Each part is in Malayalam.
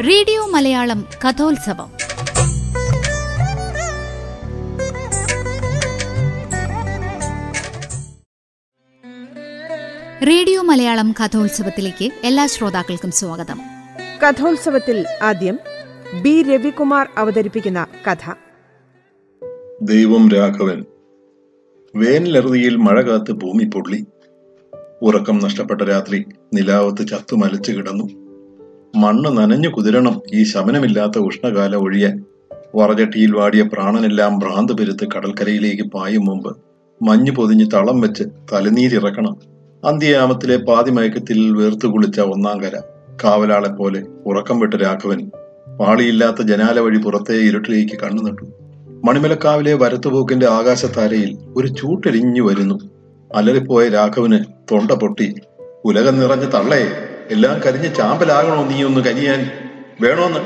റേഡിയോ മലയാളം കഥോത്സവം റേഡിയോ മലയാളം കഥോത്സവത്തിലേക്ക് എല്ലാ ശ്രോതാക്കൾക്കും സ്വാഗതം കഥോത്സവത്തിൽ ആദ്യം ബി രവികുമാർ അവതരിപ്പിക്കുന്ന കഥ ദൈവം രാഘവൻ വേനലറുതിയിൽ മഴ കാത്ത് ഭൂമി പൊള്ളി ഉറക്കം നഷ്ടപ്പെട്ട രാത്രി നിലാവത്ത് ചത്തു മലച്ചു കിടന്നു മണ്ണ് നനഞ്ഞു കുതിരണം ഈ ശമനമില്ലാത്ത ഉഷ്ണകാല ഒഴിയാൻ വറചട്ടിയിൽ വാടിയ പ്രാണനെല്ലാം ഭ്രാന്ത് പെരുത്ത് കടൽക്കരയിലേക്ക് പായും മുമ്പ് മഞ്ഞു പൊതിഞ്ഞ് തളം വെച്ച് തലനീരിറക്കണം അന്ത്യയാമത്തിലെ പാതിമയക്കത്തിൽ വേർത്തു കുളിച്ച ഒന്നാം കര കാവലാളെ പോലെ ഉറക്കം വിട്ട രാഘവൻ പാളിയില്ലാത്ത ജനാല വഴി പുറത്തെ ഇരുട്ടിലേക്ക് കണ്ണു നട്ടു മണിമലക്കാവിലെ വരത്തുപോക്കിന്റെ ആകാശത്താരയിൽ ഒരു ചൂട്ടെരിഞ്ഞു വരുന്നു അലറിപ്പോയ രാഘവന് തൊണ്ട പൊട്ടി ഉലകം നിറഞ്ഞ തള്ളേ എല്ലാം കരിഞ്ഞ് ചാമ്പലാകണോ നീ ഒന്ന് കനിയാൻ വേണോന്ന്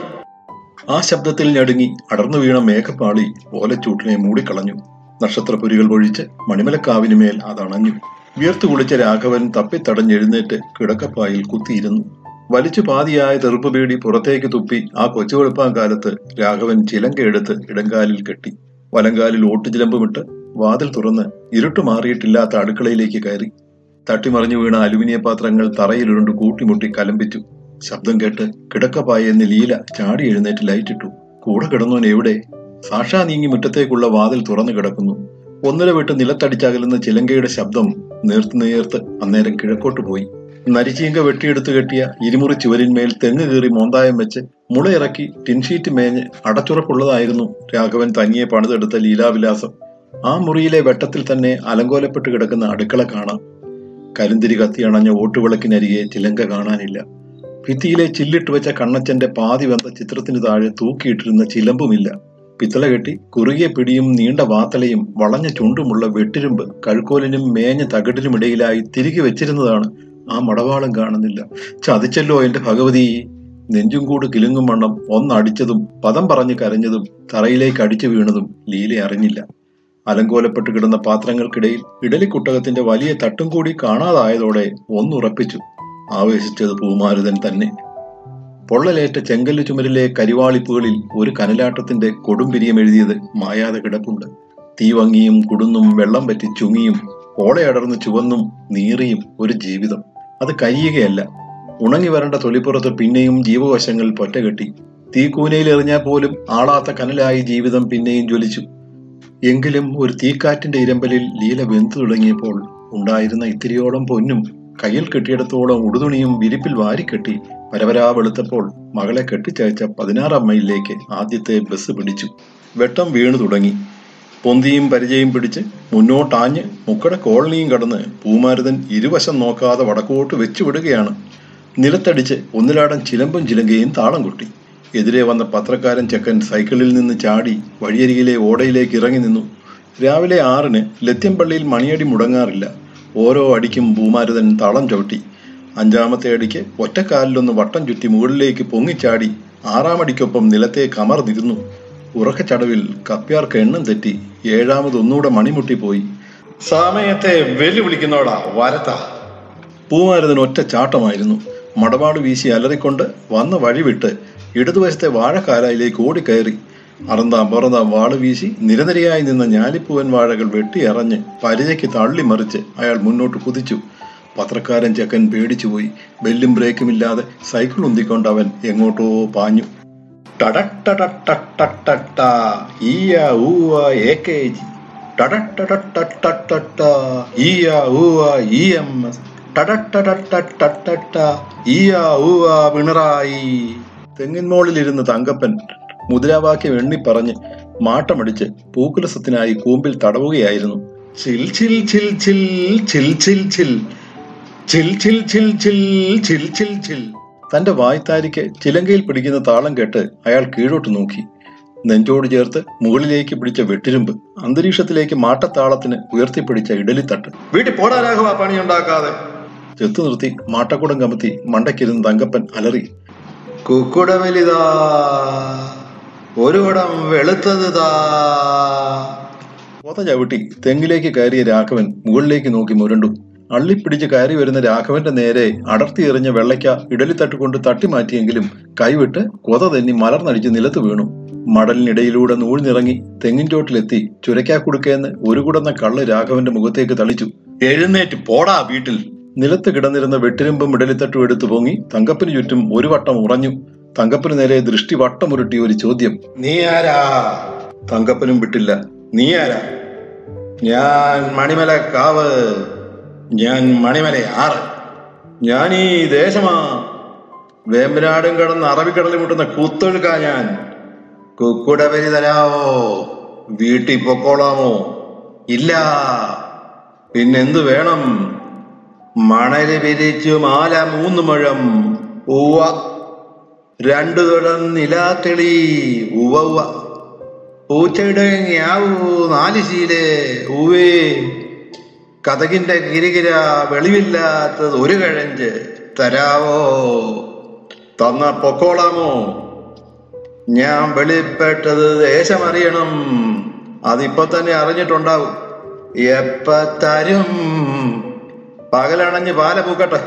ആ ശബ്ദത്തിൽ ഞടുങ്ങി അടർന്നു വീണ മേഘപ്പാളി ഓലച്ചൂട്ടിനെ മൂടിക്കളഞ്ഞു നക്ഷത്രപുരികൾ പൊഴിച്ച് മണിമലക്കാവിന് മേൽ അതണഞ്ഞു വിയർത്തു കുളിച്ച രാഘവൻ തപ്പിത്തടഞ്ഞെഴുന്നേറ്റ് കിടക്കപ്പായിൽ കുത്തിയിരുന്നു വലിച്ചു പാതിയായ തെറുപ്പ് പേടി പുറത്തേക്ക് തുപ്പി ആ കൊച്ചുവെളുപ്പാൻ കാലത്ത് രാഘവൻ ചിലങ്കയെടുത്ത് ഇടങ്കാലിൽ കെട്ടി വലങ്കാലിൽ ഓട്ടുചിലമ്പുമിട്ട് വാതിൽ തുറന്ന് ഇരുട്ട് മാറിയിട്ടില്ലാത്ത അടുക്കളയിലേക്ക് കയറി തട്ടിമറിഞ്ഞു വീണ അലുമിനിയ പാത്രങ്ങൾ തറയിലുരുണ്ട് കൂട്ടിമുട്ടി കലമ്പിച്ചു ശബ്ദം കേട്ട് കിടക്കപ്പായെന്ന് ലീല ചാടി എഴുന്നേറ്റ് ലൈറ്റിട്ടു കൂടെ കിടന്നവൻ എവിടെ സാക്ഷാ നീങ്ങി മുറ്റത്തേക്കുള്ള വാതിൽ തുറന്നു കിടക്കുന്നു ഒന്നര വിട്ട് നിലത്തടിച്ചകലുന്ന ചിലങ്കയുടെ ശബ്ദം നേർത്ത് നേർത്ത് അന്നേരം കിഴക്കോട്ട് പോയി നരിച്ചീങ്ക വെട്ടിയെടുത്ത് കെട്ടിയ ഇരുമുറി ചുവരിന്മേൽ തെങ്ങ് കീറി മോന്തായം വെച്ച് മുളയിറക്കി ടിൻഷീറ്റ് മേഞ്ഞ് അടച്ചുറപ്പുള്ളതായിരുന്നു രാഘവൻ തനിയെ പണിതെടുത്ത ലീലാവിലാസം ആ മുറിയിലെ വെട്ടത്തിൽ തന്നെ അലങ്കോലപ്പെട്ട് കിടക്കുന്ന അടുക്കള കാണാം കരിന്തിരി കത്തിയണഞ്ഞ ഓട്ടുവിളക്കിനരികെ ചിലങ്ക കാണാനില്ല ഭിത്തിയിലെ ചില്ലിട്ട് വെച്ച കണ്ണച്ചന്റെ പാതി വന്ന ചിത്രത്തിന് താഴെ തൂക്കിയിട്ടിരുന്ന ചിലമ്പുമില്ല പിത്തള കെട്ടി കുറുകിയ പിടിയും നീണ്ട വാത്തലയും വളഞ്ഞ ചുണ്ടുമുള്ള വെട്ടിരുമ്പ് കഴുക്കോലിനും മേഞ്ഞ തകിടിനുമിടയിലായി തിരികെ വെച്ചിരുന്നതാണ് ആ മടവാളം കാണുന്നില്ല ചതിച്ചല്ലോ എന്റെ ഭഗവതി നെഞ്ചും കൂട് കിലുങ്ങും വണ്ണം ഒന്നടിച്ചതും പദം പറഞ്ഞ് കരഞ്ഞതും തറയിലേക്ക് അടിച്ചു വീണതും ലീല അറിഞ്ഞില്ല അലങ്കോലപ്പെട്ട് കിടന്ന പാത്രങ്ങൾക്കിടയിൽ ഇഡലിക്കുട്ടകത്തിന്റെ വലിയ തട്ടും കൂടി കാണാതായതോടെ ഒന്നുറപ്പിച്ചു ആവേശിച്ചത് പൂമാരുതൻ തന്നെ പൊള്ളലേറ്റ ചെങ്കല്ല് ചുമരിലെ കരിവാളിപ്പുകളിൽ ഒരു കനലാട്ടത്തിന്റെ കൊടുമ്പിരിയം എഴുതിയത് മായാതെ കിടപ്പുണ്ട് തീവങ്ങിയും കുടുന്നും വെള്ളം പറ്റി ചുങ്ങിയും ഓളയടർന്ന് ചുവന്നും നീറിയും ഒരു ജീവിതം അത് കരിയുകയല്ല ഉണങ്ങി വരേണ്ട തൊലിപ്പുറത്ത് പിന്നെയും ജീവവശങ്ങൾ പൊറ്റകെട്ടി തീക്കൂനയിൽ എറിഞ്ഞാൽ പോലും ആളാത്ത കനലായി ജീവിതം പിന്നെയും ജ്വലിച്ചു എങ്കിലും ഒരു തീക്കാറ്റിന്റെ ഇരമ്പലിൽ ലീല വെന്തു തുടങ്ങിയപ്പോൾ ഉണ്ടായിരുന്ന ഇത്തിരിയോളം പൊന്നും കയ്യിൽ കെട്ടിയിടത്തോളം ഉടുതുണിയും വിരിപ്പിൽ വാരിക്കെട്ടി പരവരാ വെളുത്തപ്പോൾ മകളെ കെട്ടിച്ചയച്ച പതിനാറാം മൈലിലേക്ക് ആദ്യത്തെ ബസ് പിടിച്ചു വെട്ടം വീണു തുടങ്ങി പൊന്തിയും പരിചയം പിടിച്ച് മുന്നോട്ടാഞ്ഞ് മുക്കട കോളനിയും കടന്ന് പൂമാരുതൻ ഇരുവശം നോക്കാതെ വടക്കോട്ട് വെച്ചു വിടുകയാണ് നിലത്തടിച്ച് ഒന്നിലാടൻ ചിലമ്പും ചിലങ്കയും താളം കൊട്ടി എതിരെ വന്ന പത്രക്കാരൻ ചെക്കൻ സൈക്കിളിൽ നിന്ന് ചാടി വഴിയരികിലെ ഓടയിലേക്ക് ഇറങ്ങി നിന്നു രാവിലെ ആറിന് ലത്യംപള്ളിയിൽ മണിയടി മുടങ്ങാറില്ല ഓരോ അടിക്കും ഭൂമാരുതൻ താളം ചവിട്ടി അഞ്ചാമത്തെ അടിക്ക് ഒറ്റക്കാലിലൊന്ന് വട്ടം ചുറ്റി മുകളിലേക്ക് പൊങ്ങിച്ചാടി ആറാമടിക്കൊപ്പം നിലത്തെ കമർന്നിരുന്നു ഉറക്കച്ചടവിൽ കപ്പ്യാർക്ക് എണ്ണം തെറ്റി ഏഴാമതൊന്നുകൂടെ മണിമുട്ടിപ്പോയി സമയത്തെ വെല്ലുവിളിക്കുന്നോടാ വരത്താ പൂമാരുതൻ ഒറ്റ ചാട്ടമായിരുന്നു മടപാട് വീശി അലറിക്കൊണ്ട് വന്ന വഴി വിട്ട് ഇടതുവശത്തെ വാഴക്കാലായിലേക്ക് ഓടിക്കയറി അറന്താം പുറന്താം വാള് വീശി നിരനിരയായി നിന്ന ഞാലിപ്പൂവൻ വാഴകൾ വെട്ടിയറഞ്ഞ് പരിചയ്ക്ക് തള്ളി മറിച്ച് അയാൾ മുന്നോട്ട് കുതിച്ചു പത്രക്കാരൻ ചെക്കൻ പേടിച്ചുപോയി ബെല്ലും ബ്രേക്കും ഇല്ലാതെ സൈക്കിൾ ഉന്തിക്കൊണ്ട് അവൻ എങ്ങോട്ടോ പാഞ്ഞു ടടട്ടടട്ടട്ടട്ടട്ട ഈയ ഊവ എ കെ ജി ടടട്ടടട്ടട്ടട്ട ഈയ ഊവ ഇ എം എസ് ടടട്ടടട്ടട്ടട്ട ഈയ ഊവ പിണറായി തെങ്ങിൻമോളിലിരുന്ന് തങ്കപ്പൻ മുദ്രാവാക്യം എണ്ണിപ്പറഞ്ഞ് മാട്ടമടിച്ച് പൂക്കുലസത്തിനായി കൂമ്പിൽ തടവുകയായിരുന്നു ചിൽ ചിൽ ചിൽ ചിൽ ചിൽ ചിൽ ചിൽ ചിൽ ചിൽ ചിൽ ചിൽ ചിൽ ചിൽ ചിൽ തന്റെ വായ്ത്താരിക്ക് ചിലങ്കയിൽ പിടിക്കുന്ന താളം കേട്ട് അയാൾ കീഴോട്ട് നോക്കി നെഞ്ചോട് ചേർത്ത് മുകളിലേക്ക് പിടിച്ച വെട്ടിരുമ്പ് അന്തരീക്ഷത്തിലേക്ക് മാട്ടത്താളത്തിന് ഉയർത്തിപ്പിടിച്ച ഇഡലിത്തട്ട് വീട്ടിൽ പോടാ രാഘവ പണിയുണ്ടാക്കാതെ ചെത്തു നിർത്തി മാട്ടക്കുടം കമത്തി മണ്ടയ്ക്കിരുന്ന് തങ്കപ്പൻ അലറി കുക്കുട വലുതാ ഒരു കുടം വെളുത്തത് താ പോത ചവിട്ടി തെങ്ങിലേക്ക് കയറിയ രാഘവൻ മുകളിലേക്ക് നോക്കി മുരണ്ടു അള്ളിപ്പിടിച്ച് കയറി വരുന്ന രാഘവന്റെ നേരെ അടർത്തി എറിഞ്ഞ വെള്ളയ്ക്ക ഇഡലിത്തട്ട് കൊണ്ട് തട്ടി മാറ്റിയെങ്കിലും കൈവിട്ട് കൊത തെന്നി മലർന്നടിച്ച് നിലത്ത് വീണു മടലിനിടയിലൂടെ നൂഴ്ന്നിറങ്ങി തെങ്ങിൻ ചോട്ടിലെത്തി ചുരക്കാ കുടുക്കേന്ന് ഒരു കുടന്ന കള്ള് രാഘവന്റെ മുഖത്തേക്ക് തളിച്ചു എഴുന്നേറ്റ് പോടാ വീട്ടിൽ നിലത്ത് കിടന്നിരുന്ന വെട്ടിരുമ്പും ഇടലിത്തട്ടും എടുത്തു പൊങ്ങി തങ്കപ്പന് ചുറ്റും ഒരു വട്ടം ഉറഞ്ഞു തങ്കപ്പന് നേരെ ദൃഷ്ടി വട്ടമുരുട്ടി ഒരു ചോദ്യം നീ ആരാ തങ്കപ്പനും വിട്ടില്ല നീ ആരാ ഞാൻ മണിമല കാവ് ഞാൻ മണിമല ആറ് ഞാൻ ഈ ദേശമാ വേമ്പനാടും കിടന്ന് അറബിക്കടലിൽ മുട്ടുന്ന കുത്തൊഴുക്കാ ഞാൻ കുക്കുട വരി തരാവോ വീട്ടിൽ പൊക്കോളാമോ ഇല്ല പിന്നെന്തു വേണം മണല് വിരിച്ചു മാല മൂന്ന് മുഴം ഉവ്വ രണ്ടു തുടം നിലാത്തെളി ഉവ്വ ഉവ്വ പൂച്ചയുടെ ഞാവൂ നാല് ശീലെ ഉവേ കഥകിന്റെ കിരികിര വെളിവില്ലാത്തത് ഒരു കഴഞ്ച് തരാവോ തന്ന പൊക്കോളാമോ ഞാൻ വെളിപ്പെട്ടത് ദേശമറിയണം അതിപ്പോ തന്നെ അറിഞ്ഞിട്ടുണ്ടാവും എപ്പ തരും പകലണഞ്ഞ് പാല പൂക്കട്ടെ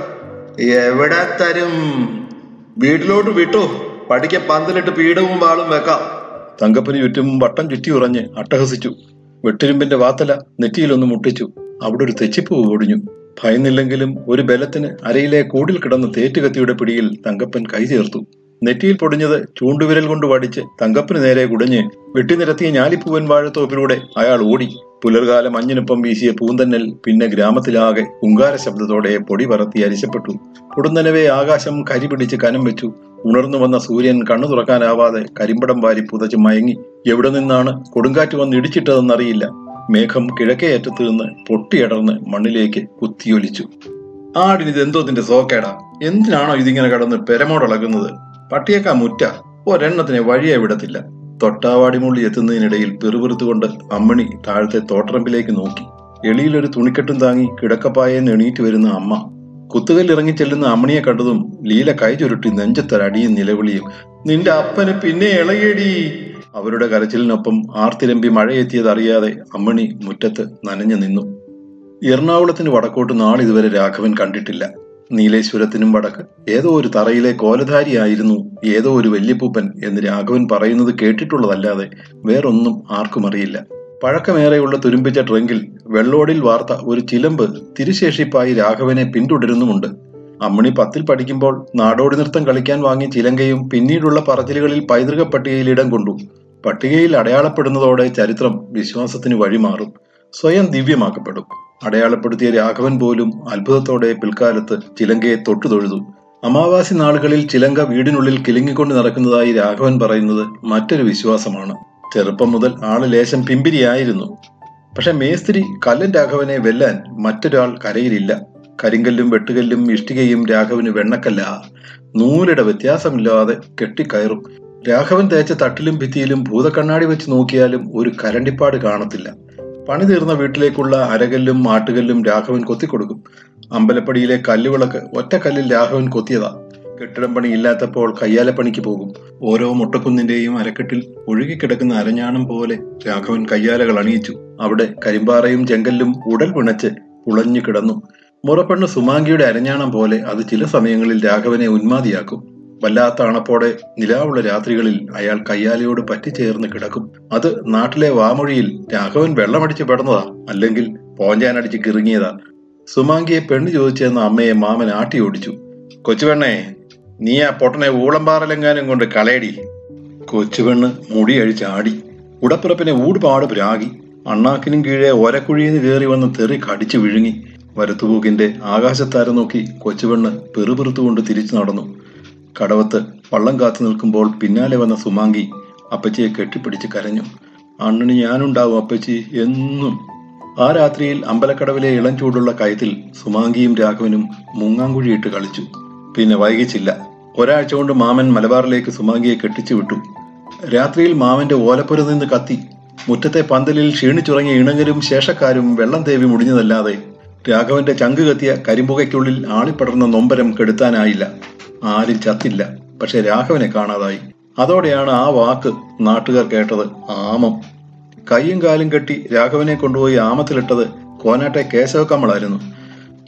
എവിടെ തരും വീട്ടിലോട്ട് വിട്ടു പഠിക്ക പന്തലിട്ട് പീഠവും വാളും വെക്കാം തങ്കപ്പന് ചുറ്റും വട്ടം ചുറ്റി ഉറഞ്ഞ് അട്ടഹസിച്ചു വെട്ടിരുമ്പിന്റെ വാത്തല നെറ്റിയിലൊന്ന് മുട്ടിച്ചു അവിടെ ഒരു തെച്ചിപ്പൂവ് ഒടിഞ്ഞു ഭയന്നില്ലെങ്കിലും ഒരു ബലത്തിന് അരയിലെ കൂടിൽ കിടന്ന തേറ്റുകത്തിയുടെ പിടിയിൽ തങ്കപ്പൻ കൈ ചേർത്തു നെറ്റിയിൽ പൊടിഞ്ഞത് ചൂണ്ടുവിരൽ കൊണ്ട് വടിച്ച് തങ്കപ്പന് നേരെ കുടഞ്ഞ് വെട്ടിനിരത്തിയ ഞാലിപ്പൂവൻ വാഴത്തോപ്പിലൂടെ അയാൾ ഓടി പുലർകാല മഞ്ഞിനൊപ്പം വീശിയ പൂന്തന്നൽ പിന്നെ ഗ്രാമത്തിലാകെ ഹുങ്കാര ശബ്ദത്തോടെ പൊടി പറത്തി അരിശപ്പെട്ടു പൊടുന്നനവേ ആകാശം കരി പിടിച്ച് കനം വെച്ചു ഉണർന്നു വന്ന സൂര്യൻ കണ്ണു തുറക്കാനാവാതെ കരിമ്പടം വാരി പുതച്ച് മയങ്ങി എവിടെ നിന്നാണ് കൊടുങ്കാറ്റ് വന്ന് ഇടിച്ചിട്ടതെന്നറിയില്ല മേഘം കിഴക്കേ അറ്റത്ത് നിന്ന് പൊട്ടിയടർന്ന് മണ്ണിലേക്ക് കുത്തിയൊലിച്ചു ആടിനിത് എന്തോ നിന്റെ സോക്കേടാ എന്തിനാണോ ഇതിങ്ങനെ കടന്ന് പെരമോടളകുന്നത് പട്ടിയേക്കാ മുറ്റ ഒരെണ്ണത്തിനെ വഴിയെ വിടത്തില്ല തൊട്ടാവാടിമുള്ളി എത്തുന്നതിനിടയിൽ പെറുപെറുത്തുകൊണ്ട് അമ്മണി താഴത്തെ തോട്ടറമ്പിലേക്ക് നോക്കി എളിയിലൊരു തുണിക്കെട്ടും താങ്ങി കിടക്കപ്പായെന്ന് എണീറ്റ് വരുന്ന അമ്മ കുത്തുകല്ലിറങ്ങി ചെല്ലുന്ന അമ്മണിയെ കണ്ടതും ലീല കൈ ചുരുട്ടി നെഞ്ചത്തൊരടിയും നിലവിളിയും നിന്റെ അപ്പന് പിന്നെ ഇളകിയടി അവരുടെ കരച്ചിലിനൊപ്പം ആർത്തിരമ്പി മഴയെത്തിയതറിയാതെ അമ്മണി മുറ്റത്ത് നനഞ്ഞു നിന്നു എറണാകുളത്തിന് വടക്കോട്ട് നാളിതുവരെ രാഘവൻ കണ്ടിട്ടില്ല നീലേശ്വരത്തിനും വടക്ക് ഏതോ ഒരു തറയിലെ കോലധാരിയായിരുന്നു ഏതോ ഒരു വല്യപ്പൂപ്പൻ എന്ന് രാഘവൻ പറയുന്നത് കേട്ടിട്ടുള്ളതല്ലാതെ വേറൊന്നും ആർക്കും അറിയില്ല പഴക്കമേറെയുള്ള തുരുമ്പിച്ച ട്രങ്കിൽ വെള്ളോടിൽ വാർത്ത ഒരു ചിലമ്പ് തിരുശേഷിപ്പായി രാഘവനെ പിന്തുടരുന്നുമുണ്ട് അമ്മണി പത്തിൽ പഠിക്കുമ്പോൾ നാടോടി നൃത്തം കളിക്കാൻ വാങ്ങിയ ചിലങ്കയും പിന്നീടുള്ള പറച്ചിലുകളിൽ പൈതൃക പട്ടികയിൽ ഇടം കൊണ്ടു പട്ടികയിൽ അടയാളപ്പെടുന്നതോടെ ചരിത്രം വിശ്വാസത്തിന് വഴിമാറും സ്വയം ദിവ്യമാക്കപ്പെടും അടയാളപ്പെടുത്തിയ രാഘവൻ പോലും അത്ഭുതത്തോടെ പിൽക്കാലത്ത് ചിലങ്കയെ തൊട്ടു തൊഴുതു അമാവാസി നാളുകളിൽ ചിലങ്ക വീടിനുള്ളിൽ കിലുങ്ങിക്കൊണ്ട് നടക്കുന്നതായി രാഘവൻ പറയുന്നത് മറ്റൊരു വിശ്വാസമാണ് ചെറുപ്പം മുതൽ ആള് ലേശം പിമ്പിരിയായിരുന്നു പക്ഷെ മേസ്ത്രി കല്ലൻ രാഘവനെ വെല്ലാൻ മറ്റൊരാൾ കരയിലില്ല കരിങ്കല്ലും വെട്ടുകല്ലും ഇഷ്ടികയും രാഘവന് വെണ്ണക്കല്ല നൂലിട വ്യത്യാസമില്ലാതെ കെട്ടിക്കയറും രാഘവൻ തേച്ച തട്ടിലും ഭിത്തിയിലും ഭൂതക്കണ്ണാടി വെച്ച് നോക്കിയാലും ഒരു കരണ്ടിപ്പാട് കാണത്തില്ല പണി തീർന്ന വീട്ടിലേക്കുള്ള അരകല്ലും ആട്ടുകല്ലും രാഘവൻ കൊത്തിക്കൊടുക്കും അമ്പലപ്പടിയിലെ കല്ലുവിളക്ക് ഒറ്റ കല്ലിൽ രാഘവൻ കൊത്തിയതാ കെട്ടിടം പണി ഇല്ലാത്തപ്പോൾ കയ്യാലപ്പണിക്ക് പോകും ഓരോ മുട്ടക്കുന്നിന്റെയും അരക്കെട്ടിൽ ഒഴുകിക്കിടക്കുന്ന അരഞ്ഞാണം പോലെ രാഘവൻ കയ്യാലകൾ അണിയിച്ചു അവിടെ കരിമ്പാറയും ചെങ്കല്ലും ഉടൽ പിണച്ച് ഉളഞ്ഞു കിടന്നു മുറപ്പെണ്ണ് സുമാങ്കിയുടെ അരഞ്ഞാണം പോലെ അത് ചില സമയങ്ങളിൽ രാഘവനെ ഉന്മാതിയാക്കും വല്ലാത്ത അണപ്പോടെ നിലാവുള്ള രാത്രികളിൽ അയാൾ കയ്യാലയോട് പറ്റിച്ചേർന്ന് കിടക്കും അത് നാട്ടിലെ വാമൊഴിയിൽ രാഘവൻ വെള്ളമടിച്ച് പെടന്നതാ അല്ലെങ്കിൽ പോഞ്ചാനടിച്ച് കിറുങ്ങിയതാ സുമാങ്കിയെ പെണ്ണ് ചോദിച്ചെന്ന അമ്മയെ മാമൻ ആട്ടി ഓടിച്ചു കൊച്ചുപെണ്ണേ നീ ആ പൊട്ടനെ ഊളംപാറലെങ്ങാനും കൊണ്ട് കളയടി കൊച്ചുപെണ്ണ് മുടി അഴിച്ചാടി ഉടപ്പിറപ്പിനെ ഊടുപാട് പ്രാഗി അണ്ണാക്കിനും കീഴെ ഒരക്കുഴിന്ന് കയറി വന്ന് തെറി കടിച്ചു വിഴുങ്ങി വരത്തുപൂക്കിന്റെ ആകാശത്താരം നോക്കി കൊച്ചുപെണ്ണ് പെറുപെറുത്തുകൊണ്ട് തിരിച്ചു നടന്നു കടവത്ത് വള്ളം കാത്തു നിൽക്കുമ്പോൾ പിന്നാലെ വന്ന സുമാങ്കി അപ്പച്ചിയെ കെട്ടിപ്പിടിച്ച് കരഞ്ഞു അണ്ണന് ഞാനുണ്ടാവും അപ്പച്ചി എന്നും ആ രാത്രിയിൽ അമ്പലക്കടവിലെ ഇളം ചൂടുള്ള കയത്തിൽ സുമാങ്കിയും രാഘവനും മുങ്ങാങ്കുഴിയിട്ട് കളിച്ചു പിന്നെ വൈകിച്ചില്ല ഒരാഴ്ച കൊണ്ട് മാമൻ മലബാറിലേക്ക് സുമാങ്കിയെ കെട്ടിച്ചു വിട്ടു രാത്രിയിൽ മാമന്റെ ഓലപ്പുര നിന്ന് കത്തി മുറ്റത്തെ പന്തലിൽ ക്ഷീണിച്ചുറങ്ങിയ ഇണങ്ങരും ശേഷക്കാരും വെള്ളം തേവി മുടിഞ്ഞതല്ലാതെ രാഘവന്റെ ചങ്ക് കത്തിയ കരിമ്പുകയ്ക്കുള്ളിൽ ആളിപ്പടർന്ന നൊമ്പരം കെടുത്താനായില്ല ആരും ചത്തില്ല പക്ഷെ രാഘവനെ കാണാതായി അതോടെയാണ് ആ വാക്ക് നാട്ടുകാർ കേട്ടത് ആമം കൈയും കാലും കെട്ടി രാഘവനെ കൊണ്ടുപോയി ആമത്തിലിട്ടത് കോനാട്ടെ കേശവക്കമ്മളായിരുന്നു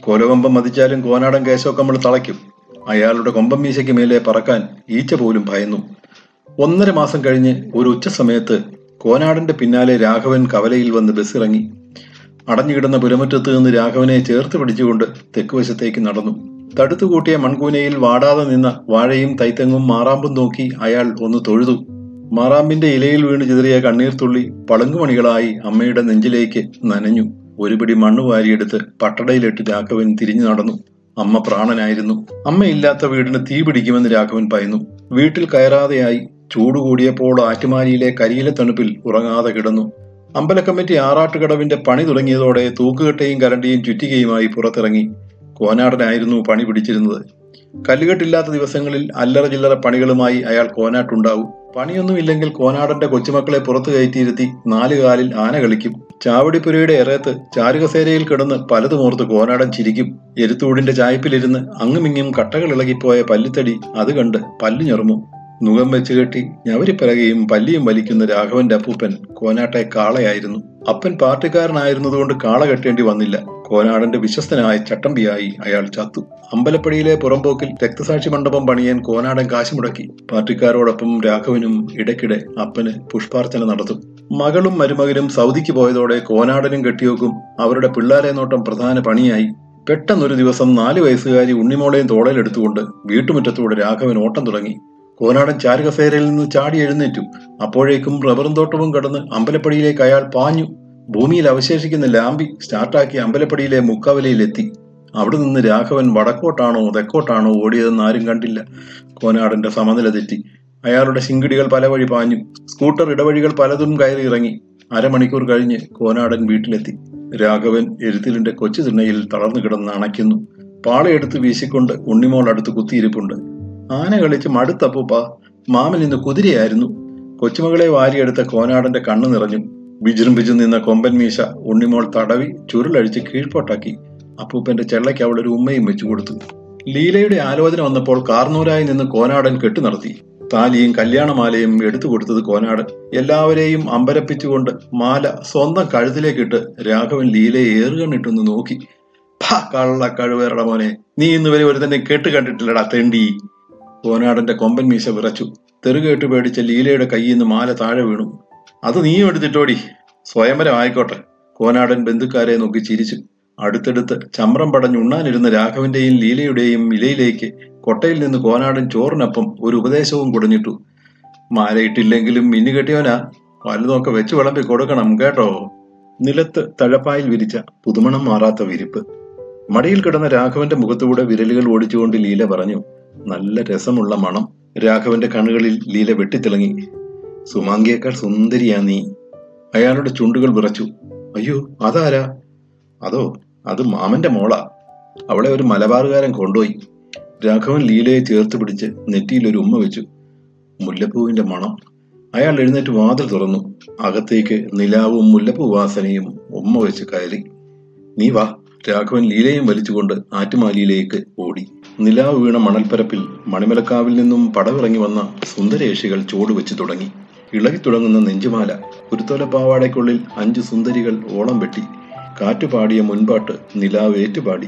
കോലകൊമ്പം മതിച്ചാലും കോനാടൻ കേശവക്കമ്മൾ തളയ്ക്കും അയാളുടെ കൊമ്പം മീശയ്ക്ക് മേലെ പറക്കാൻ ഈച്ച പോലും ഭയന്നു ഒന്നര മാസം കഴിഞ്ഞ് ഒരു ഉച്ച സമയത്ത് കോനാടന്റെ പിന്നാലെ രാഘവൻ കവലയിൽ വന്ന് ബസ്സിറങ്ങി അടഞ്ഞുകിടന്ന പുരമുറ്റത്ത് നിന്ന് രാഘവനെ ചേർത്ത് പിടിച്ചുകൊണ്ട് തെക്കുവശത്തേക്ക് നടന്നു തടുത്തുകൂട്ടിയ മൺകൂനയിൽ വാടാതെ നിന്ന വാഴയും തൈത്തെങ്ങും മാറാമ്പും നോക്കി അയാൾ ഒന്ന് തൊഴുതു മാറാമ്പിന്റെ ഇലയിൽ വീണ് ചിതറിയ കണ്ണീർ തുള്ളി പളുങ്കുമണികളായി അമ്മയുടെ നെഞ്ചിലേക്ക് നനഞ്ഞു ഒരു പിടി മണ്ണ് വാരിയെടുത്ത് പട്ടടയിലിട്ട് രാഘവൻ തിരിഞ്ഞു നടന്നു അമ്മ പ്രാണനായിരുന്നു അമ്മയില്ലാത്ത വീടിന് തീ പിടിക്കുമെന്ന് രാഘവൻ പറയുന്നു വീട്ടിൽ കയറാതെയായി ചൂട് കൂടിയപ്പോൾ ആറ്റുമാലിയിലെ കരിയില തണുപ്പിൽ ഉറങ്ങാതെ കിടന്നു അമ്പല കമ്മിറ്റി ആറാട്ടുകടവിന്റെ പണി തുടങ്ങിയതോടെ തൂക്കുകെട്ടയും കരണ്ടിയും ചുറ്റികയുമായി പുറത്തിറങ്ങി കോനാടനായിരുന്നു പണി പിടിച്ചിരുന്നത് കല്ലുകെട്ടില്ലാത്ത ദിവസങ്ങളിൽ അല്ലറ ചില്ലറ പണികളുമായി അയാൾ കോനാട്ടുണ്ടാവും പണിയൊന്നുമില്ലെങ്കിൽ കോനാടന്റെ കൊച്ചുമക്കളെ പുറത്തു കയറ്റിയിരുത്തി നാല് കാലിൽ ആന കളിക്കും ചാവടിപ്പുരയുടെ എറയത്ത് ചാരുകസേരയിൽ കിടന്ന് പലതുമോർത്ത് കോനാടൻ ചിരിക്കും എരുത്തൂടിന്റെ ചായ്പിലിരുന്ന് അങ്ങുമിങ്ങും കട്ടകൾ ഇളകിപ്പോയ പല്ലിത്തടി അത് കണ്ട് പല്ലു ഞെറുമു മുഖം വെച്ച് കെട്ടി ഞവരിപ്പലകയും പല്ലിയും വലിക്കുന്ന രാഘവന്റെ അപ്പൂപ്പൻ കോനാട്ടെ കാളയായിരുന്നു അപ്പൻ പാർട്ടിക്കാരനായിരുന്നതുകൊണ്ട് കാള കെട്ടേണ്ടി വന്നില്ല കോനാടന്റെ വിശ്വസ്തനായ ചട്ടമ്പിയായി അയാൾ ചത്തു അമ്പലപ്പടിയിലെ പുറമ്പോക്കിൽ രക്തസാക്ഷി മണ്ഡപം പണിയാൻ കോനാടൻ കാശ് മുടക്കി പാർട്ടിക്കാരോടൊപ്പം രാഘവനും ഇടയ്ക്കിടെ അപ്പന് പുഷ്പാർച്ചന നടത്തും മകളും മരുമകനും സൗദിക്ക് പോയതോടെ കോനാടനും കെട്ടിയോക്കും അവരുടെ പിള്ളാരെ നോട്ടം പ്രധാന പണിയായി പെട്ടെന്നൊരു ദിവസം നാല് വയസ്സുകാരി ഉണ്ണിമോളെയും തോളയിലെടുത്തുകൊണ്ട് വീട്ടുമുറ്റത്തൂടെ രാഘവൻ ഓട്ടം തുടങ്ങി കോനാടൻ ചാരുകസേരയിൽ നിന്ന് ചാടി എഴുന്നേറ്റു അപ്പോഴേക്കും റബ്ബറും തോട്ടവും കടന്ന് അമ്പലപ്പടിയിലേക്ക് അയാൾ പാഞ്ഞു ഭൂമിയിൽ അവശേഷിക്കുന്ന ലാമ്പി സ്റ്റാർട്ടാക്കി അമ്പലപ്പടിയിലെ മുക്കവലയിലെത്തി അവിടെ നിന്ന് രാഘവൻ വടക്കോട്ടാണോ തെക്കോട്ടാണോ ഓടിയതെന്ന് ആരും കണ്ടില്ല കോനാടന്റെ സമനില തെറ്റി അയാളുടെ ശിങ്കിടികൾ പല വഴി പാഞ്ഞു സ്കൂട്ടർ ഇടവഴികൾ പലതും കയറി ഇറങ്ങി അരമണിക്കൂർ കഴിഞ്ഞ് കോനാടൻ വീട്ടിലെത്തി രാഘവൻ എരുത്തിലിന്റെ കൊച്ചു തിണ്ണയിൽ തളർന്നു കിടന്ന് അണയ്ക്കുന്നു പാളയെടുത്ത് വീശിക്കൊണ്ട് ഉണ്ണിമോൾ അടുത്ത് കുത്തിയിരിപ്പുണ്ട് ആന കളിച്ച് മടുത്തപ്പൂപ്പ മാമൻ ഇന്ന് കുതിരയായിരുന്നു കൊച്ചുമകളെ വാരിയെടുത്ത കോനാടന്റെ കണ്ണു നിറഞ്ഞു വിജൃംഭിച്ചു നിന്ന കൊമ്പൻ മീശ ഉണ്ണിമോൾ തടവി ചുരുളഴിച്ച് കീഴ്പോട്ടാക്കി അപ്പൂപ്പന്റെ ചെള്ളയ്ക്ക് അവളൊരു ഉമ്മയും വെച്ചു കൊടുത്തു ലീലയുടെ ആലോചന വന്നപ്പോൾ കാർന്നൂരായി നിന്ന് കോനാടൻ കെട്ടു നടത്തി താലിയും കല്യാണമാലയും എടുത്തു കൊടുത്തത് കോനാടൻ എല്ലാവരെയും അമ്പരപ്പിച്ചുകൊണ്ട് മാല സ്വന്തം കഴുത്തിലേക്കിട്ട് രാഘവൻ ലീലയെ ഏറുകണ്ണിട്ടൊന്ന് നോക്കി ഭാ കള്ള കഴിവേറട മോനെ നീ ഇന്ന് വരെ ഒരു തന്നെ കേട്ട് കണ്ടിട്ടില്ലടാ തെണ്ടി കോനാടന്റെ കൊമ്പൻ മീശ വിറച്ചു തെറുകേട്ട് പേടിച്ച ലീലയുടെ കയ്യിൽ നിന്ന് മാല താഴെ വീണു അത് നീയും എടുത്തിട്ടോടി സ്വയംവരം ആയിക്കോട്ടെ കോനാടൻ ബന്ധുക്കാരെ നോക്കി ചിരിച്ചു അടുത്തടുത്ത് ചമ്രം പടഞ്ഞുണ്ണാനിരുന്ന രാഘവന്റെയും ലീലയുടെയും ഇലയിലേക്ക് കൊട്ടയിൽ നിന്ന് കോനാടൻ ചോറിനൊപ്പം ഒരു ഉപദേശവും കുടഞ്ഞിട്ടു മാലയിട്ടില്ലെങ്കിലും മിന്നുകെട്ടിയവനാ വലുതൊക്കെ വെച്ച് വിളമ്പി കൊടുക്കണം കേട്ടോ നിലത്ത് തഴപ്പായിൽ വിരിച്ച പുതുമണം മാറാത്ത വിരിപ്പ് മടിയിൽ കിടന്ന രാഘവന്റെ മുഖത്തൂടെ വിരലുകൾ ഓടിച്ചുകൊണ്ട് ലീല പറഞ്ഞു നല്ല രസമുള്ള മണം രാഘവന്റെ കണ്ണുകളിൽ ലീല വെട്ടിത്തിളങ്ങി സുമാങ്കിയേക്കാൾ സുന്ദരിയാ നീ അയാളുടെ ചുണ്ടുകൾ വിറച്ചു അയ്യോ അതാരാ അതോ അത് മാമന്റെ മോളാ അവളെ ഒരു മലബാറുകാരൻ കൊണ്ടുപോയി രാഘവൻ ലീലയെ ചേർത്ത് പിടിച്ച് നെറ്റിയിൽ ഒരു ഉമ്മ വെച്ചു മുല്ലപ്പൂവിന്റെ മണം അയാൾ എഴുന്നേറ്റ് വാതിൽ തുറന്നു അകത്തേക്ക് നിലാവും മുല്ലപ്പൂ വാസനയും ഉമ്മ വെച്ച് കയറി നീ വാ രാഘവൻ ലീലയും വലിച്ചുകൊണ്ട് ആറ്റുമാലിയിലേക്ക് ഓടി നിലാവ് വീണ മണൽപ്പരപ്പിൽ മണിമലക്കാവിൽ നിന്നും പടവിറങ്ങി വന്ന സുന്ദരേഷികൾ ചുവടുവെച്ച് തുടങ്ങി ഇളകി തുടങ്ങുന്ന നെഞ്ചുമാല കുരുത്തോല പാവാടയ്ക്കുള്ളിൽ അഞ്ചു സുന്ദരികൾ ഓളം വെട്ടി കാറ്റുപാടിയ മുൻപാട്ട് നിലാവ് ഏറ്റുപാടി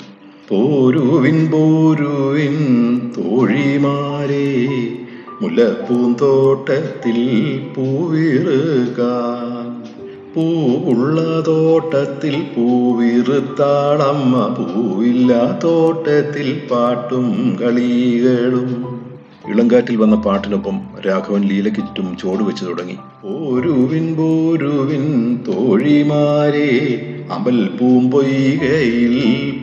പോരുവിൻ പോരുവിൻ തോഴിമാരേ മുല്ലപ്പൂന്തോട്ടത്തിൽ പൂവിറുകാൻ പൂവുള്ള തോട്ടത്തിൽ പൂവിറുത്താളമ്മ പൂവില്ല തോട്ടത്തിൽ പാട്ടും കളികളും ഇളങ്കാറ്റിൽ വന്ന പാട്ടിനൊപ്പം രാഘവൻ ലീലയ്ക്ക് ചുറ്റും ചോടുവെച്ചു തുടങ്ങി പോരുവിൻ പോരുവിൻ തോഴിമാരെ അമ്പൽ പൂമ്പൊയ്കയിൽ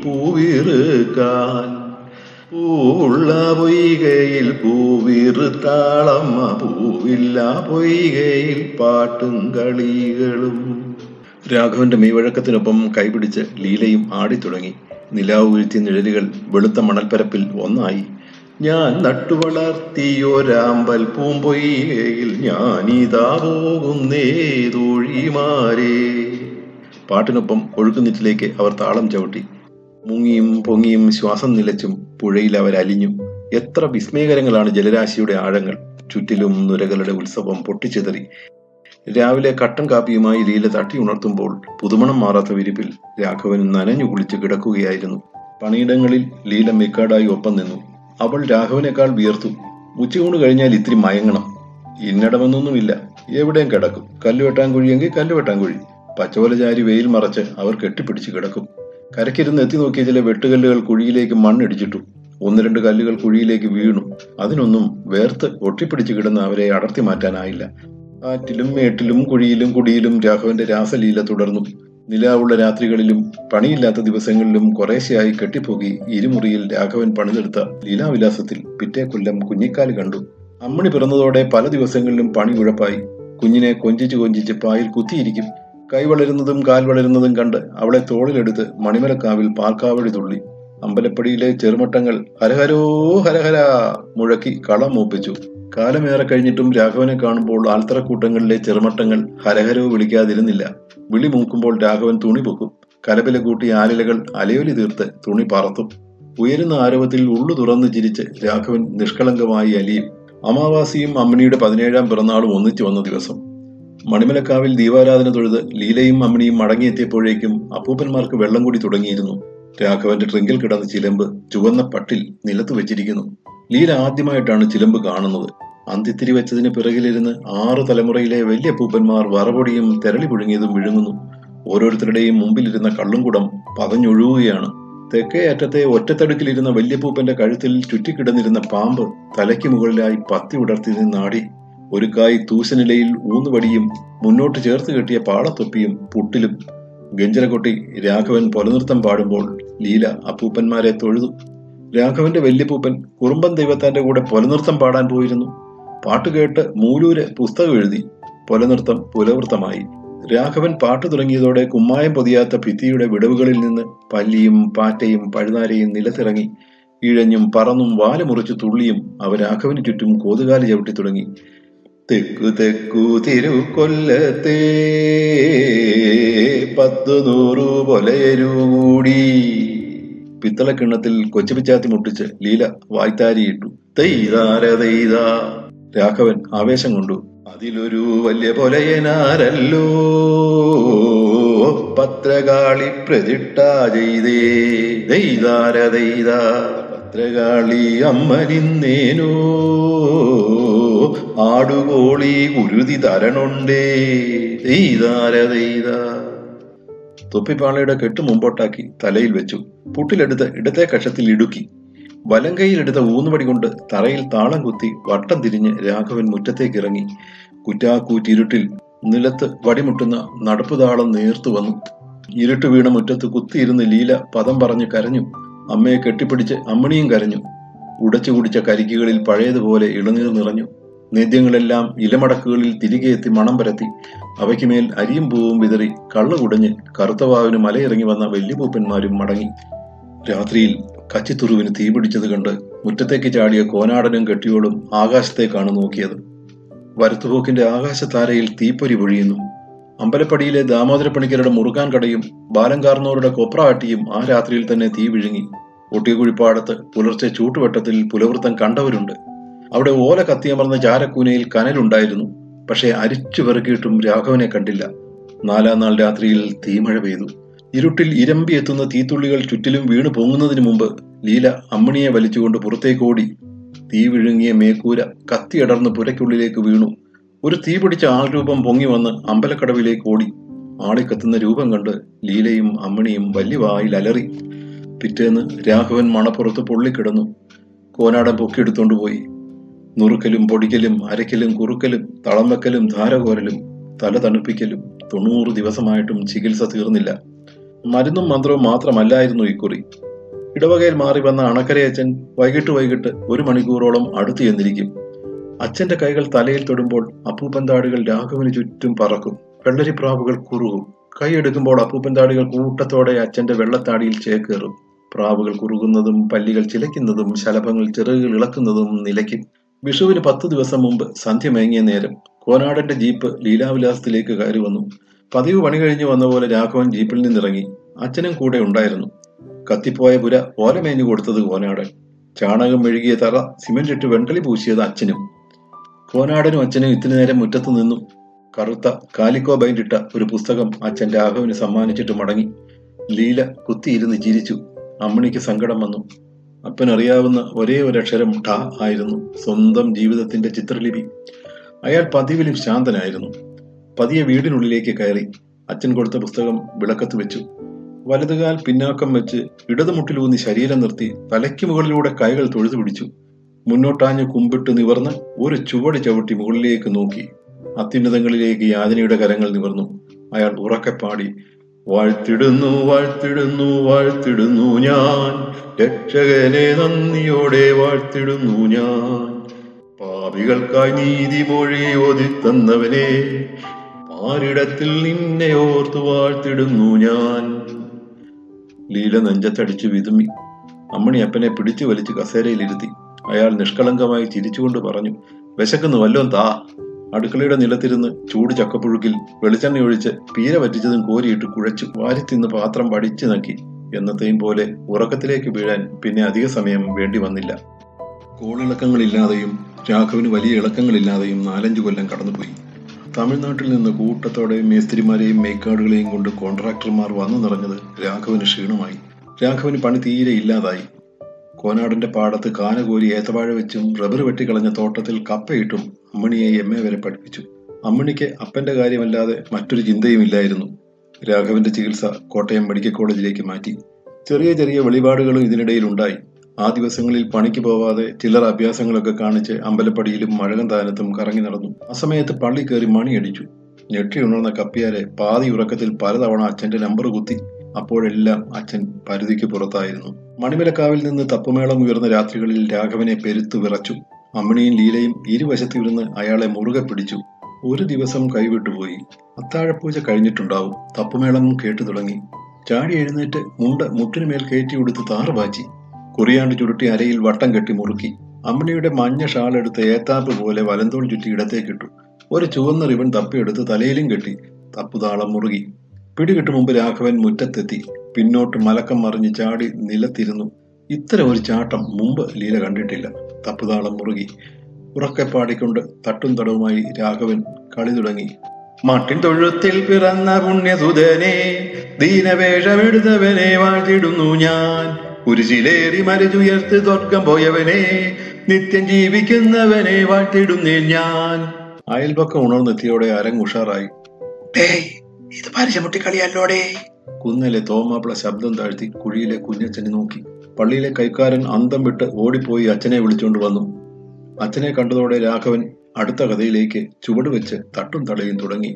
പൂവിറുക്കാൻ പൂവുള്ള പൊയ്കയിൽ പൂവിറുത്താളമ്മ പൂവില്ല പൊയ്കയിൽ പാട്ടും കളികളും രാഘവന്റെ മെയ്വഴക്കത്തിനൊപ്പം കൈപിടിച്ച് ലീലയും ആടിത്തുടങ്ങി നിലാവ് വീഴ്ത്തിയ നിഴലുകൾ വെളുത്ത മണൽപ്പരപ്പിൽ ഒന്നായി ഞാൻ നട്ടുവളർത്തിയൊരാമ്പൽ പൂമ്പൊയ്കയിൽ ഞാനിതാ പോകുന്നേ തോഴിമാരേ പാട്ടിനൊപ്പം ഒഴുക്കുന്നിറ്റിലേക്ക് അവർ താളം ചവിട്ടി മുങ്ങിയും പൊങ്ങിയും ശ്വാസം നിലച്ചും പുഴയിൽ അവരലിഞ്ഞു എത്ര വിസ്മയകരങ്ങളാണ് ജലരാശിയുടെ ആഴങ്ങൾ ചുറ്റിലും നുരകളുടെ ഉത്സവം പൊട്ടിച്ചിതറി രാവിലെ കട്ടൻ കാപ്പിയുമായി ലീല തട്ടി ഉണർത്തുമ്പോൾ പുതുമണം മാറാത്ത വിരിപ്പിൽ രാഘവൻ നനഞ്ഞു കുളിച്ച് കിടക്കുകയായിരുന്നു പണിയിടങ്ങളിൽ ലീല മിക്കാടായി ഒപ്പം നിന്നു അവൾ രാഘവനേക്കാൾ വിയർത്തു ഉച്ചയൂണ് കഴിഞ്ഞാൽ ഇത്തിരി മയങ്ങണം ഇന്നടമെന്നൊന്നുമില്ല എവിടെയും കിടക്കും കല്ല് വെട്ടാൻ കുഴിയെങ്കിൽ കല്ല് വെട്ടാൻ കുഴി പച്ചോല ചാരി വെയിൽ മറച്ച് അവർ കെട്ടിപ്പിടിച്ച് കിടക്കും കരക്കിരുന്ന് എത്തി നോക്കിയ ചില വെട്ടുകല്ലുകൾ കുഴിയിലേക്ക് മണ്ണിടിച്ചിട്ടു ഒന്ന് രണ്ട് കല്ലുകൾ കുഴിയിലേക്ക് വീണു അതിനൊന്നും വേർത്ത് ഒട്ടിപ്പിടിച്ച് കിടന്ന് അവരെ അടർത്തി മാറ്റാനായില്ല ആറ്റിലും മേട്ടിലും കുഴിയിലും കുടിയിലും രാഘവന്റെ രാസലീല തുടർന്നു നിലാവുള്ള രാത്രികളിലും പണിയില്ലാത്ത ദിവസങ്ങളിലും കുറേശ്ശെയായി കെട്ടിപ്പോകി ഇരുമുറിയിൽ രാഘവൻ പണിതെടുത്ത ലീലാവിലാസത്തിൽ പിറ്റേ കൊല്ലം കുഞ്ഞിക്കാല് കണ്ടു അമ്മണി പിറന്നതോടെ പല ദിവസങ്ങളിലും പണി ഉഴപ്പായി കുഞ്ഞിനെ കൊഞ്ചിച്ച് കൊഞ്ചിച്ച് പായിൽ കുത്തിയിരിക്കും കൈ വളരുന്നതും കാൽ വളരുന്നതും കണ്ട് അവളെ തോളിലെടുത്ത് മണിമലക്കാവിൽ പാൽക്കാവടി തുള്ളി അമ്പലപ്പടിയിലെ ചെറുമട്ടങ്ങൾ ഹരഹരോ ഹരഹര മുഴക്കി കളം മൂപ്പിച്ചു കാലമേറെ കഴിഞ്ഞിട്ടും രാഘവനെ കാണുമ്പോൾ ആൽത്തറക്കൂട്ടങ്ങളിലെ ചെറുമട്ടങ്ങൾ ഹരഹരോ വിളിക്കാതിരുന്നില്ല വിളി മൂക്കുമ്പോൾ രാഘവൻ തുണി പൊക്കും കലപില കൂട്ടി ആലിലകൾ അലയൊലി തീർത്ത് തുണി പറത്തും ഉയരുന്ന ആരവത്തിൽ ഉള്ളു തുറന്നു ചിരിച്ച് രാഘവൻ നിഷ്കളങ്കമായി അലിയും അമാവാസിയും അമ്മിണിയുടെ പതിനേഴാം പിറന്നാളും ഒന്നിച്ചു വന്ന ദിവസം മണിമലക്കാവിൽ ദീപാരാധന തൊഴുത് ലീലയും അമ്മിണിയും മടങ്ങിയെത്തിയപ്പോഴേക്കും അപ്പൂപ്പന്മാർക്ക് വെള്ളം കൂടി തുടങ്ങിയിരുന്നു രാഘവന്റെ ട്രിങ്കിൽ കിടന്ന ചിലമ്പ് ചുവന്ന പട്ടിൽ നിലത്ത് വെച്ചിരിക്കുന്നു ലീല ആദ്യമായിട്ടാണ് ചിലമ്പ് കാണുന്നത് അന്തിത്തിരി വെച്ചതിന് പിറകിലിരുന്ന് ആറ് തലമുറയിലെ വലിയ പൂപ്പന്മാർ വറപൊടിയും തെരളി പുഴുങ്ങിയതും വിഴുങ്ങുന്നു ഓരോരുത്തരുടെയും മുമ്പിലിരുന്ന കള്ളുംകുടം പതഞ്ഞൊഴുകുകയാണ് തെക്കേ അറ്റത്തെ ഒറ്റത്തടുക്കിലിരുന്ന വല്യപ്പൂപ്പന്റെ കഴുത്തിൽ ചുറ്റിക്കിടന്നിരുന്ന പാമ്പ് തലയ്ക്ക് മുകളിലായി പത്തി ഉടർത്തി നിന്നാടി ഒരു കായ് തൂശനിലയിൽ ഊന്നുവടിയും മുന്നോട്ട് ചേർത്ത് കെട്ടിയ പാളത്തൊപ്പിയും പുട്ടിലും ഗഞ്ചരകൊട്ടി രാഘവൻ പൊലനൃത്തം പാടുമ്പോൾ ലീല അപ്പൂപ്പന്മാരെ തൊഴുതു രാഘവന്റെ വല്യപ്പൂപ്പൻ കുറുമ്പൻ ദൈവത്താന്റെ കൂടെ പൊലനൃത്തം പാടാൻ പോയിരുന്നു പാട്ട് കേട്ട് മൂലൂര് പുസ്തകം എഴുതി പൊലനൃത്തം പുലവൃത്തമായി രാഘവൻ പാട്ട് തുടങ്ങിയതോടെ കുമ്മായം പൊതിയാത്ത ഭിത്തിയുടെ വിടവുകളിൽ നിന്ന് പല്ലിയും പാറ്റയും പഴുതാരയും നിലത്തിറങ്ങി ഇഴഞ്ഞും പറന്നും വാല മുറിച്ചു തുള്ളിയും അവ രാഘവന് ചുറ്റും കോതുകാലി ചവിട്ടി തുടങ്ങി തെക്കു തെക്കു തിരുക്കൊല്ലത്തെ പത്തു നൂറു പൊലയരുകൂടി പിത്തളക്കിണ്ണത്തിൽ കൊച്ചുപിച്ചാത്തി മുട്ടിച്ച് ലീല വായ്ത്താരിയിട്ടു തെയ്താര തെയ്താ രാഘവൻ ആവേശം കൊണ്ടു അതിലൊരു വലിയ പൊലയനാരല്ലോ പത്രകാളി പ്രതിട്ട ചെയ്തേ ദൈതാര ദൈതാ പത്രകാളി അമ്മനിന്നേനോ ആടുകോളി കുരുതി തരണുണ്ടേ ദൈതാര ദൈതാ തൊപ്പിപ്പാളയുടെ കെട്ട് മുമ്പോട്ടാക്കി തലയിൽ വെച്ചു പുട്ടിലെടുത്ത് ഇടത്തെ കഷത്തിൽ ഇടുക്കി വലം കൈയിലെടുത്ത ഊന്നുവടി കൊണ്ട് തറയിൽ താളം കുത്തി വട്ടം തിരിഞ്ഞ് രാഘവൻ മുറ്റത്തേക്ക് ഇറങ്ങി കുറ്റാക്കൂറ്റിരുട്ടിൽ നിലത്ത് വടിമുട്ടുന്ന നടപ്പുതാളം നേർത്തു വന്നു ഇരുട്ട് വീണ മുറ്റത്ത് കുത്തിയിരുന്ന് ലീല പദം പറഞ്ഞ് കരഞ്ഞു അമ്മയെ കെട്ടിപ്പിടിച്ച് അമ്മണിയും കരഞ്ഞു ഉടച്ചു കുടിച്ച കരിക്കുകളിൽ പഴയതുപോലെ ഇളനീർ നിറഞ്ഞു നേദ്യങ്ങളെല്ലാം ഇലമടക്കുകളിൽ തിരികെ എത്തി മണം പരത്തി അവയ്ക്ക് മേൽ അരിയും പൂവും വിതറി കള്ളു കുടഞ്ഞ് കറുത്തവാവിന് മലയിറങ്ങി വന്ന വല്യപൂപ്പന്മാരും മടങ്ങി രാത്രിയിൽ കച്ചിത്തുറുവിന് തീപിടിച്ചത് കണ്ട് മുറ്റത്തേക്ക് ചാടിയ കോനാടനും കെട്ടിയോളും ആകാശത്തേക്കാണ് നോക്കിയത് വരത്തുപോക്കിന്റെ ആകാശത്താരയിൽ തീപ്പൊരി പൊഴിയുന്നു അമ്പലപ്പടിയിലെ ദാമോദരപ്പണിക്കരുടെ മുറുക്കാൻ കടയും ബാലങ്കാർന്നോരുടെ കൊപ്രാട്ടിയും ആ രാത്രിയിൽ തന്നെ തീ വിഴുങ്ങി ഒട്ടിയകുഴിപ്പാടത്ത് പുലർച്ചെ ചൂട്ടുവട്ടത്തിൽ പുലവൃത്തം കണ്ടവരുണ്ട് അവിടെ ഓല കത്തിയമർന്ന ചാരക്കൂനയിൽ കനലുണ്ടായിരുന്നു പക്ഷേ അരിച്ചു പെറുക്കിയിട്ടും രാഘവനെ കണ്ടില്ല നാലാം നാൾ രാത്രിയിൽ തീമഴ പെയ്തു ഇരുട്ടിൽ ഇരമ്പി എത്തുന്ന തീത്തുള്ളികൾ ചുറ്റിലും വീണു പൊങ്ങുന്നതിന് മുമ്പ് ലീല അമ്മിണിയെ വലിച്ചുകൊണ്ട് പുറത്തേക്ക് ഓടി തീ വിഴുങ്ങിയ മേക്കൂര കത്തിയടർന്ന് പുരയ്ക്കുള്ളിലേക്ക് വീണു ഒരു തീ പിടിച്ച ആൾരൂപം പൊങ്ങി വന്ന് അമ്പലക്കടവിലേക്ക് ഓടി ആളിക്കത്തുന്ന രൂപം കണ്ട് ലീലയും അമ്മിണിയും വലിയ വായിൽ അലറി പിറ്റേന്ന് രാഘവൻ മണപ്പുറത്ത് പൊള്ളിക്കിടന്നു കോനാടൻ പൊക്കിയെടുത്തോണ്ട് പോയി നുറുക്കലും പൊടിക്കലും അരക്കലും കുറുക്കലും തളം വെക്കലും ധാരകോരലും തല തണുപ്പിക്കലും തൊണ്ണൂറ് ദിവസമായിട്ടും ചികിത്സ തീർന്നില്ല മരുന്നും മന്ത്രവും മാത്രമല്ലായിരുന്നു ഇക്കുറി ഇടവകയിൽ മാറി വന്ന അണക്കരയച്ചൻ വൈകിട്ട് വൈകിട്ട് ഒരു മണിക്കൂറോളം അടുത്തു ചെന്നിരിക്കും അച്ഛന്റെ കൈകൾ തലയിൽ തൊടുമ്പോൾ അപ്പൂപ്പൻ താടികൾ രാഘവന് ചുറ്റും പറക്കും വെള്ളരിപ്രാവുകൾ കുറുകും കൈയെടുക്കുമ്പോൾ അപ്പൂപ്പൻ താടികൾ കൂട്ടത്തോടെ അച്ഛന്റെ വെള്ളത്താടിയിൽ ചേക്കേറും പ്രാവുകൾ കുറുകുന്നതും പല്ലികൾ ചിലയ്ക്കുന്നതും ശലഭങ്ങൾ ചിറകുകൾ ഇളക്കുന്നതും നിലയ്ക്കും വിഷുവിന് പത്തു ദിവസം മുമ്പ് സന്ധ്യ മയങ്ങിയ നേരം കോനാടന്റെ ജീപ്പ് ലീലാവിലാസത്തിലേക്ക് കയറി വന്നു പതിവ് പണി കഴിഞ്ഞു വന്ന പോലെ രാഘവൻ ജീപ്പിൽ നിന്നിറങ്ങി അച്ഛനും കൂടെ ഉണ്ടായിരുന്നു കത്തിപ്പോയ പുര ഓലമേഞ്ഞു കൊടുത്തത് കോനാടൻ ചാണകം മെഴുകിയ തറ സിമന്റ് ഇട്ട് വെണ്ടലി പൂശിയത് അച്ഛനും കോനാടനും അച്ഛനും ഇത്തിരി നേരം മുറ്റത്ത് നിന്നു കറുത്ത കാലിക്കോ ബൈൻഡിട്ട ഒരു പുസ്തകം അച്ഛൻ രാഘവന് സമ്മാനിച്ചിട്ട് മടങ്ങി ലീല കുത്തിയിരുന്ന് ചിരിച്ചു അമ്മണിക്ക് സങ്കടം വന്നു അപ്പൻ അറിയാവുന്ന ഒരേ ഒരു അക്ഷരം ഠ ആയിരുന്നു സ്വന്തം ജീവിതത്തിന്റെ ചിത്രലിപി അയാൾ പതിവിലും ശാന്തനായിരുന്നു പതിയെ വീടിനുള്ളിലേക്ക് കയറി അച്ഛൻ കൊടുത്ത പുസ്തകം വിളക്കത്ത് വെച്ചു വലതുകാൽ പിന്നാക്കം വെച്ച് ഇടതുമുട്ടിലൂന്നി ശരീരം നിർത്തി തലയ്ക്ക് മുകളിലൂടെ കൈകൾ തൊഴുതു പിടിച്ചു മുന്നോട്ടാഞ്ഞ് കുമ്പിട്ട് നിവർന്ന് ഒരു ചുവട് ചവിട്ടി മുകളിലേക്ക് നോക്കി അത്യുന്നതങ്ങളിലേക്ക് യാതനയുടെ കരങ്ങൾ നിവർന്നു അയാൾ ഉറക്കെ പാടി വാഴ്ത്തിടുന്നു വാഴ്ത്തിടുന്നു വാഴ്ത്തിടുന്നു ഞാൻ രക്ഷകനെ നന്ദിയോടെ വാഴ്ത്തിടുന്നു ഞാൻ പാപികൾക്കായി നീതിമൊഴി ഓതി തന്നവനെ പാരിടത്തിൽ നിന്നെ ഓർത്തു വാഴ്ത്തിടുന്നു ഞാൻ ലീല നെഞ്ചത്തടിച്ചു വിതുമ്മി അമ്മണി അപ്പനെ പിടിച്ചു വലിച്ച് കസേരയിലിരുത്തി അയാൾ നിഷ്കളങ്കമായി ചിരിച്ചുകൊണ്ട് പറഞ്ഞു വിശക്കുന്നു വല്ലോം താ അടുക്കളയുടെ നിലത്തിരുന്ന് ചൂട് ചക്കപ്പുഴുക്കിൽ വെളിച്ചെണ്ണ ഒഴിച്ച് പീര വറ്റിച്ചതും കോരിയിട്ട് കുഴച്ചു വാരിത്തിന്ന് പാത്രം പടിച്ചു നക്കി എന്നത്തെയും പോലെ ഉറക്കത്തിലേക്ക് വീഴാൻ പിന്നെ അധിക സമയം വേണ്ടി വന്നില്ല കോളിളക്കങ്ങളില്ലാതെയും രാഘവന് വലിയ ഇളക്കങ്ങളില്ലാതെയും നാലഞ്ചു കൊല്ലം കടന്നുപോയി തമിഴ്നാട്ടിൽ നിന്ന് കൂട്ടത്തോടെ മേസ്തിരിമാരെയും മേക്കാടുകളെയും കൊണ്ട് കോൺട്രാക്ടർമാർ വന്നു നിറഞ്ഞത് രാഘവന് ക്ഷീണമായി രാഘവന് പണി തീരെ ഇല്ലാതായി കോനാടിന്റെ പാടത്ത് കാന കോരി ഏത്തവാഴ വെച്ചും റബ്ബർ വെട്ടിക്കളഞ്ഞ തോട്ടത്തിൽ കപ്പയിട്ടും അമ്മണിയെ എം എ വരെ പഠിപ്പിച്ചു അമ്മണിക്ക് അപ്പന്റെ കാര്യമല്ലാതെ മറ്റൊരു ചിന്തയും ഇല്ലായിരുന്നു രാഘവന്റെ ചികിത്സ കോട്ടയം മെഡിക്കൽ കോളേജിലേക്ക് മാറ്റി ചെറിയ ചെറിയ വെളിപാടുകളും ഇതിനിടയിൽ ഉണ്ടായി ആ ദിവസങ്ങളിൽ പണിക്ക് പോവാതെ ചില്ലറ അഭ്യാസങ്ങളൊക്കെ കാണിച്ച് അമ്പലപ്പടിയിലും മഴകം താനത്തും കറങ്ങി നടന്നു ആ സമയത്ത് പള്ളി കയറി മണിയടിച്ചു ഞെട്ടി ഉണർന്ന കപ്പിയാരെ പാതി ഉറക്കത്തിൽ പലതവണ അച്ഛന്റെ നമ്പർ കുത്തി അപ്പോഴെല്ലാം അച്ഛൻ പരിധിക്ക് പുറത്തായിരുന്നു മണിമലക്കാവിൽ നിന്ന് തപ്പുമേളം ഉയർന്ന രാത്രികളിൽ രാഘവനെ പെരുത്തു വിറച്ചു അമ്മിണിയും ലീലയും ഇരുവശത്തിരുന്ന് അയാളെ മുറുകെ പിടിച്ചു ഒരു ദിവസം കൈവിട്ടുപോയി അത്താഴപ്പൂജ കഴിഞ്ഞിട്ടുണ്ടാവും തപ്പുമേളവും കേട്ടു തുടങ്ങി ചാടി എഴുന്നേറ്റ് മുണ്ട് മുട്ടിനുമേൽ കയറ്റി കൊടുത്ത് താറ് പാച്ചി കുറിയാണ്ട് ചുരുട്ടി അരയിൽ വട്ടം കെട്ടി മുറുക്കി അമ്മിണിയുടെ മഞ്ഞ ഷാൾ എടുത്ത് ഏത്താപ്പ് പോലെ വലന്തോൾ ചുറ്റി ഇടത്തേക്കിട്ടു ഒരു ചുവന്ന റിബൺ തപ്പിയെടുത്ത് തലയിലും കെട്ടി തപ്പുതാളം മുറുകി പിടികിട്ടു മുമ്പ് രാഘവൻ മുറ്റത്തെത്തി പിന്നോട്ട് മലക്കം മറിഞ്ഞ് ചാടി നിലത്തിരുന്നു ഇത്തരം ഒരു ചാട്ടം മുമ്പ് ലീല കണ്ടിട്ടില്ല തപ്പുതാളം മുറുകി ഉറക്കെ പാടിക്കൊണ്ട് തട്ടും തടവുമായി രാഘവൻ കളി തുടങ്ങി മാട്ടിൻ തൊഴുത്തിൽ പിറന്ന പുണ്യസുതനെ ദീനവേഷമെടുത്തവനെ വാഴ്ത്തിടുന്നു ഞാൻ കുരിശിലേറി മരചുയർത്ത് സ്വർഗം പോയവനെ നിത്യം ജീവിക്കുന്നവനെ വാഴ്ത്തിടുന്നേ ഞാൻ അയൽപക്കം ഉണർന്നെത്തിയോടെ അരങ്ങുഷാറായി ഡേയ് ഇത് പരിചമുട്ടിക്കളിയല്ലോടേ കുന്നിലെ തോമാപ്പിള ശബ്ദം താഴ്ത്തി കുഴിയിലെ കുഞ്ഞച്ചനെ നോക്കി പള്ളിയിലെ കൈക്കാരൻ അന്തം വിട്ട് ഓടിപ്പോയി അച്ഛനെ വിളിച്ചുകൊണ്ട് വന്നു അച്ഛനെ കണ്ടതോടെ രാഘവൻ അടുത്ത കഥയിലേക്ക് ചുവട് വെച്ച് തട്ടും തടയും തുടങ്ങി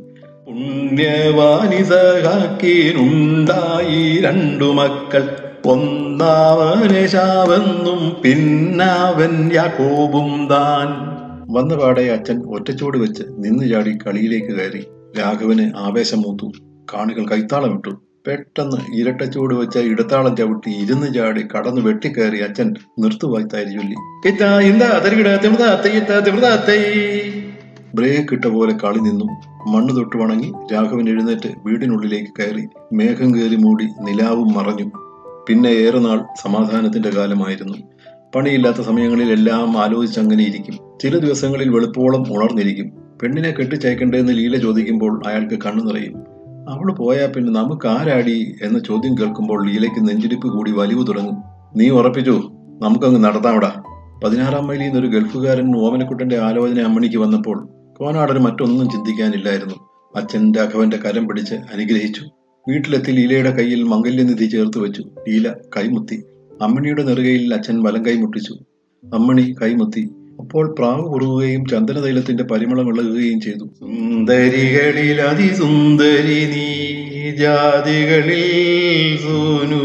പുണ്യവാനിസഹാക്കീനുണ്ടായി രണ്ടു മക്കൾ ഒന്നാവനെ ശാവെന്നും പിന്നാവൻ യാക്കോബും താൻ വന്ന പാടെ അച്ഛൻ ഒറ്റച്ചോട് വെച്ച് നിന്ന് ചാടി കളിയിലേക്ക് കയറി രാഘവന് ആവേശം മൂത്തു കാണികൾ കൈത്താളമിട്ടു പെട്ടെന്ന് ഇരട്ടച്ചൂട് വെച്ച ഇടത്താളം ചവിട്ടി ഇരുന്ന് ചാടി കടന്നു വെട്ടിക്കയറി അച്ഛൻ നിർത്തുവായി താരി ചൊല്ലി "ഇത്താ, ഇന്താ, തരികിട, തിമിർതാത്തൈ, ഇത്താ, തിമിർതാത്തൈ." ബ്രേക്ക് ഇട്ട പോലെ കളി നിന്നു മണ്ണ് തൊട്ട് വണങ്ങി രാഘവൻ എഴുന്നേറ്റ് വീടിനുള്ളിലേക്ക് കയറി മേഘം കയറി മൂടി നിലാവും മറഞ്ഞു പിന്നെ ഏറെ നാൾ സമാധാനത്തിന്റെ കാലമായിരുന്നു പണിയില്ലാത്ത സമയങ്ങളിൽ എല്ലാം ആലോചിച്ചങ്ങനെ ഇരിക്കും ചില ദിവസങ്ങളിൽ വെളുപ്പോളം ഉണർന്നിരിക്കും പെണ്ണിനെ കെട്ടിച്ചയക്കണ്ടേന്ന് ലീല ചോദിക്കുമ്പോൾ അയാൾക്ക് കണ്ണു നിറയും അവള് പോയാ പിന്നെ നമുക്ക് ആരാടി എന്ന ചോദ്യം കേൾക്കുമ്പോൾ ലീലയ്ക്ക് നെഞ്ചിടിപ്പ് കൂടി വലിവ് തുടങ്ങും നീ ഉറപ്പിച്ചു നമുക്കങ്ങ് നടത്താവിടാ പതിനാറാം മൈലിൽ നിന്നൊരു ഗൾഫുകാരൻ ഓമനക്കുട്ടന്റെ ആലോചന അമ്മണിക്ക് വന്നപ്പോൾ കോനാടന് മറ്റൊന്നും ചിന്തിക്കാനില്ലായിരുന്നു അച്ഛൻ രാഘവന്റെ കരം പിടിച്ച് അനുഗ്രഹിച്ചു വീട്ടിലെത്തി ലീലയുടെ കയ്യിൽ മംഗല്യനിധി ചേർത്ത് വെച്ചു ലീല കൈമുത്തി അമ്മണിയുടെ നെറുകയിൽ അച്ഛൻ വലം കൈ മുട്ടിച്ചു അമ്മണി കൈമുത്തി അപ്പോൾ പ്രാവ് കുറുകുകയും ചന്ദനതൈലത്തിന്റെ പരിമളം ഇളകുകയും ചെയ്തു സുന്ദരികളിൽ അതിസുന്ദരി നീ ജാതികളിൽ സോനു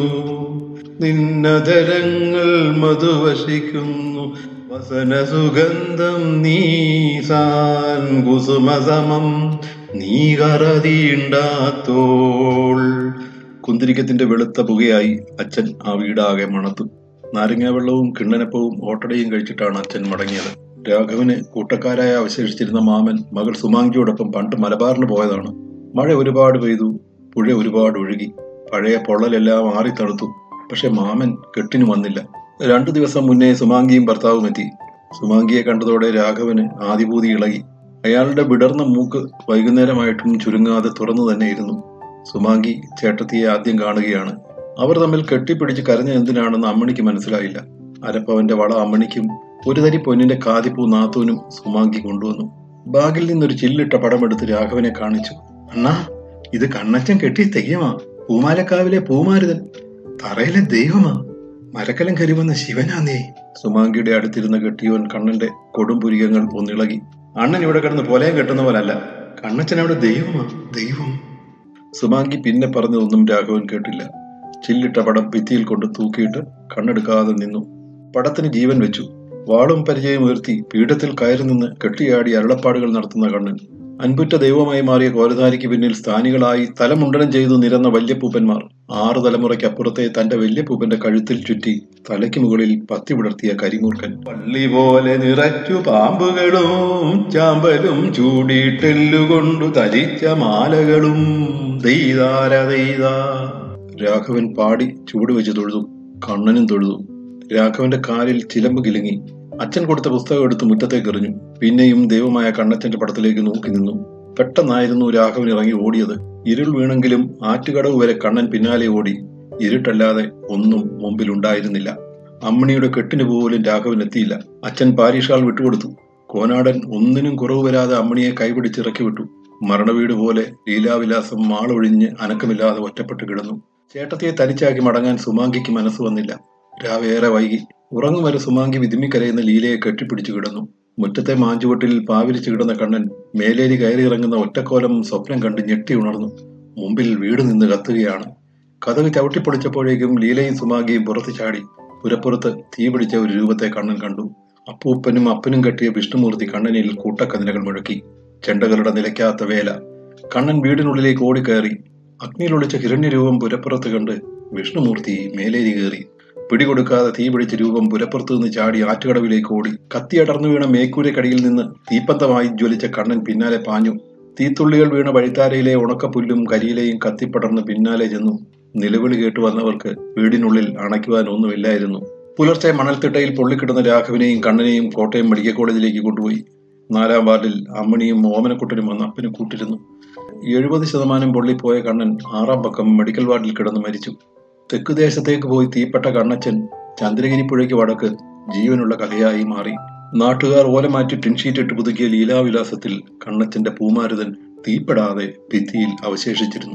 നിന്നതരങ്ങൾ മധുവശിക്കുന്നു വസന സുഗന്ധം നീസാൻ കുസുമസമം നീ കറതീണ്ടാത്തോൾ കുന്തിരിക്കത്തിന്റെ വെളുത്ത പുകയായി അച്ഛൻ ആ വീടാകെ മണത്തു നാരങ്ങാവെള്ളവും കിണ്ണനപ്പവും ഓട്ടടയും കഴിച്ചിട്ടാണ് അച്ഛൻ മടങ്ങിയത് രാഘവന് കൂട്ടക്കാരായ അവശേഷിച്ചിരുന്ന മാമൻ മകൾ സുമാങ്കിയോടൊപ്പം പണ്ട് മലബാറിന് പോയതാണ് മഴ ഒരുപാട് പെയ്തു പുഴ ഒരുപാട് ഒഴുകി പഴയ പൊള്ളലെല്ലാം ആറി തണുത്തു പക്ഷെ മാമൻ കെട്ടിനു വന്നില്ല രണ്ടു ദിവസം മുന്നേ സുമാങ്കിയും ഭർത്താവും എത്തി സുമാങ്കിയെ കണ്ടതോടെ രാഘവന് ആദിഭൂതി ഇളകി അയാളുടെ വിടർന്ന മൂക്ക് വൈകുന്നേരമായിട്ടും ചുരുങ്ങാതെ തുറന്നു തന്നെ ഇരുന്നു സുമാങ്കി ചേട്ടത്തിയെ ആദ്യം കാണുകയാണ് അവർ തമ്മിൽ കെട്ടിപ്പിടിച്ച് കരഞ്ഞ എന്തിനാണെന്ന് അമ്മണിക്ക് മനസ്സിലായില്ല അരപ്പവന്റെ വള അമ്മണിക്കും ഒരു തരി പൊന്നിന്റെ കാതിപ്പൂ നാത്തൂനും സുമാങ്കി കൊണ്ടുവന്നു ബാഗിൽ നിന്നൊരു ചില്ലിട്ട പടമെടുത്ത് രാഘവനെ കാണിച്ചു അണ്ണാ ഇത് കണ്ണച്ചൻ കെട്ടിയ തെയ്യമാ പൂമാലക്കാവിലെ പൂമാരുതൻ തറയിലെ ദൈവമാ മരക്കലം കരുവുന്ന ശിവനാന്നേ സുമാങ്കിയുടെ അടുത്തിരുന്ന കെട്ടിയോൻ കണ്ണന്റെ കൊടുംപുരികങ്ങൾ ഒന്നിളകി അണ്ണൻ ഇവിടെ കിടന്ന് പൊലയം കെട്ടുന്ന പോലല്ല കണ്ണച്ചൻ അവിടെ ദൈവമാ ദൈവം സുമാങ്കി പിന്നെ പറഞ്ഞതൊന്നും രാഘവൻ കേട്ടില്ല ചില്ലിട്ട പടം ഭിത്തിയിൽ കൊണ്ട് തൂക്കിയിട്ട് കണ്ണെടുക്കാതെ നിന്നു പടത്തിന് ജീവൻ വെച്ചു വാളും പരിചയം ഉയർത്തി പീഠത്തിൽ കയറി നിന്ന് കെട്ടിയാടി അരുളപ്പാടുകൾ നടത്തുന്ന കണ്ണൻ അൻപുറ്റ ദൈവമായി മാറിയ കോലധാരിക്ക് പിന്നിൽ സ്ഥാനികളായി തലമുണ്ടനം ചെയ്തു നിരന്ന വല്യപ്പൂപ്പന്മാർ ആറ് തലമുറയ്ക്കപ്പുറത്തെ തന്റെ വല്യപ്പൂപ്പന്റെ കഴുത്തിൽ ചുറ്റി തലയ്ക്ക് മുകളിൽ പത്തി വിടർത്തിയ കരിമൂർക്കൻ പള്ളി പോലെ നിറച്ചു പാമ്പുകളും ചാമ്പലും ചൂടിയിട്ടെല്ലുകൊണ്ടു തരിച്ച മാലകളും ദൈതാര ദൈതാ രാഘവൻ പാടി ചൂട് വെച്ച് തൊഴുതു കണ്ണനും തൊഴുതു രാഘവന്റെ കാലിൽ ചിലമ്പ് കിലുങ്ങി അച്ഛൻ കൊടുത്ത പുസ്തകം എടുത്ത് മുറ്റത്തേക്ക് എറിഞ്ഞു പിന്നെയും ദൈവമായ കണ്ണച്ചന്റെ പടത്തിലേക്ക് നോക്കി നിന്നു പെട്ടെന്നായിരുന്നു രാഘവൻ ഇറങ്ങി ഓടിയത് ഇരുൾ വീണെങ്കിലും ആറ്റുകടവ് വരെ കണ്ണൻ പിന്നാലെ ഓടി ഇരുട്ടല്ലാതെ ഒന്നും മുമ്പിലുണ്ടായിരുന്നില്ല അമ്മണിയുടെ കെട്ടിന് പോലും രാഘവൻ എത്തിയില്ല അച്ഛൻ പാരീഷാൾ വിട്ടുകൊടുത്തു കോനാടൻ ഒന്നിനും കുറവ് വരാതെ അമ്മണിയെ കൈപിടിച്ച് ഇറക്കി വിട്ടു മരണവീട് പോലെ ലീലാവിലാസം മാളൊഴിഞ്ഞ് അനക്കമില്ലാതെ ഒറ്റപ്പെട്ട് കിടന്നു ചേട്ടത്തിയെ തനിച്ചാക്കി മടങ്ങാൻ സുമാങ്കിക്ക് മനസ്സ് വന്നില്ല രാവേറെ വൈകി ഉറങ്ങും വരെ സുമാങ്കി വിതുമ്മിക്കരയുന്ന ലീലയെ കെട്ടിപ്പിടിച്ചു കിടന്നു മുറ്റത്തെ മാഞ്ചുവട്ടിൽ പാവിരിച്ചു കിടന്ന കണ്ണൻ മേലേരി കയറി ഇറങ്ങുന്ന ഒറ്റക്കോലം സ്വപ്നം കണ്ട് ഞെട്ടി ഉണർന്നു മുമ്പിൽ വീട് നിന്ന് കത്തുകയാണ് കഥക് ചവിട്ടിപ്പൊളിച്ചപ്പോഴേക്കും ലീലയും സുമാങ്കിയും പുറത്തു ചാടി പുരപ്പുറത്ത് തീ പിടിച്ച ഒരു രൂപത്തെ കണ്ണൻ കണ്ടു അപ്പൂപ്പനും അപ്പനും കെട്ടിയ വിഷ്ണുമൂർത്തി കണ്ണനിൽ കൂട്ടക്കതിനകൾ മുഴക്കി ചെണ്ടകളുടെ നിലയ്ക്കാത്ത വേല കണ്ണൻ വീടിനുള്ളിലേക്ക് ഓടിക്കയറി അഗ്നിയിലൊളിച്ച ഹിരണ്യരൂപം പുരപ്പുറത്ത് കണ്ട് വിഷ്ണുമൂർത്തി മേലേരി കയറി പിടികൊടുക്കാതെ തീ പിടിച്ച രൂപം പുരപ്പുറത്തു നിന്ന് ചാടി ആറ്റുകടവിലേക്ക് ഓടി കത്തിയടർന്നു വീണ മേക്കൂരക്കടിയിൽ നിന്ന് തീപ്പന്തമായി ജ്വലിച്ച കണ്ണൻ പിന്നാലെ പാഞ്ഞു തീത്തുള്ളികൾ വീണ വഴിത്താരയിലെ ഉണക്കപ്പുല്ലും കരിയിലെയും കത്തിപ്പടർന്ന് പിന്നാലെ ചെന്നു നിലവിളി കേട്ടു വന്നവർക്ക് വീടിനുള്ളിൽ അണയ്ക്കുവാൻ ഒന്നുമില്ലായിരുന്നു പുലർച്ചെ മണൽത്തിട്ടയിൽ പൊള്ളിക്കിടന്ന രാഘവനെയും കണ്ണനെയും കോട്ടയം മെഡിക്കൽ കോളേജിലേക്ക് കൊണ്ടുപോയി നാലാം വാർഡിൽ അമ്മണിയും ഓമനക്കുട്ടനും വന്ന് അപ്പന് കൂട്ടിരുന്നു എഴുപത് ശതമാനം പൊള്ളിപ്പോയ കണ്ണൻ ആറാം പക്കം മെഡിക്കൽ വാർഡിൽ കിടന്ന് മരിച്ചു തെക്കുദേശത്തേക്ക് പോയി തീപ്പെട്ട കണ്ണച്ചൻ ചന്ദ്രഗിരി പുഴയ്ക്ക് വടക്ക് ജീവനുള്ള കഥയായി മാറി നാട്ടുകാർ ഓല മാറ്റി ടിൻഷീറ്റിട്ട് പുതുക്കിയ ലീലാവിലാസത്തിൽ കണ്ണച്ചന്റെ പൂമാരുതൻ തീപ്പെടാതെ ഭിത്തിയിൽ അവശേഷിച്ചിരുന്നു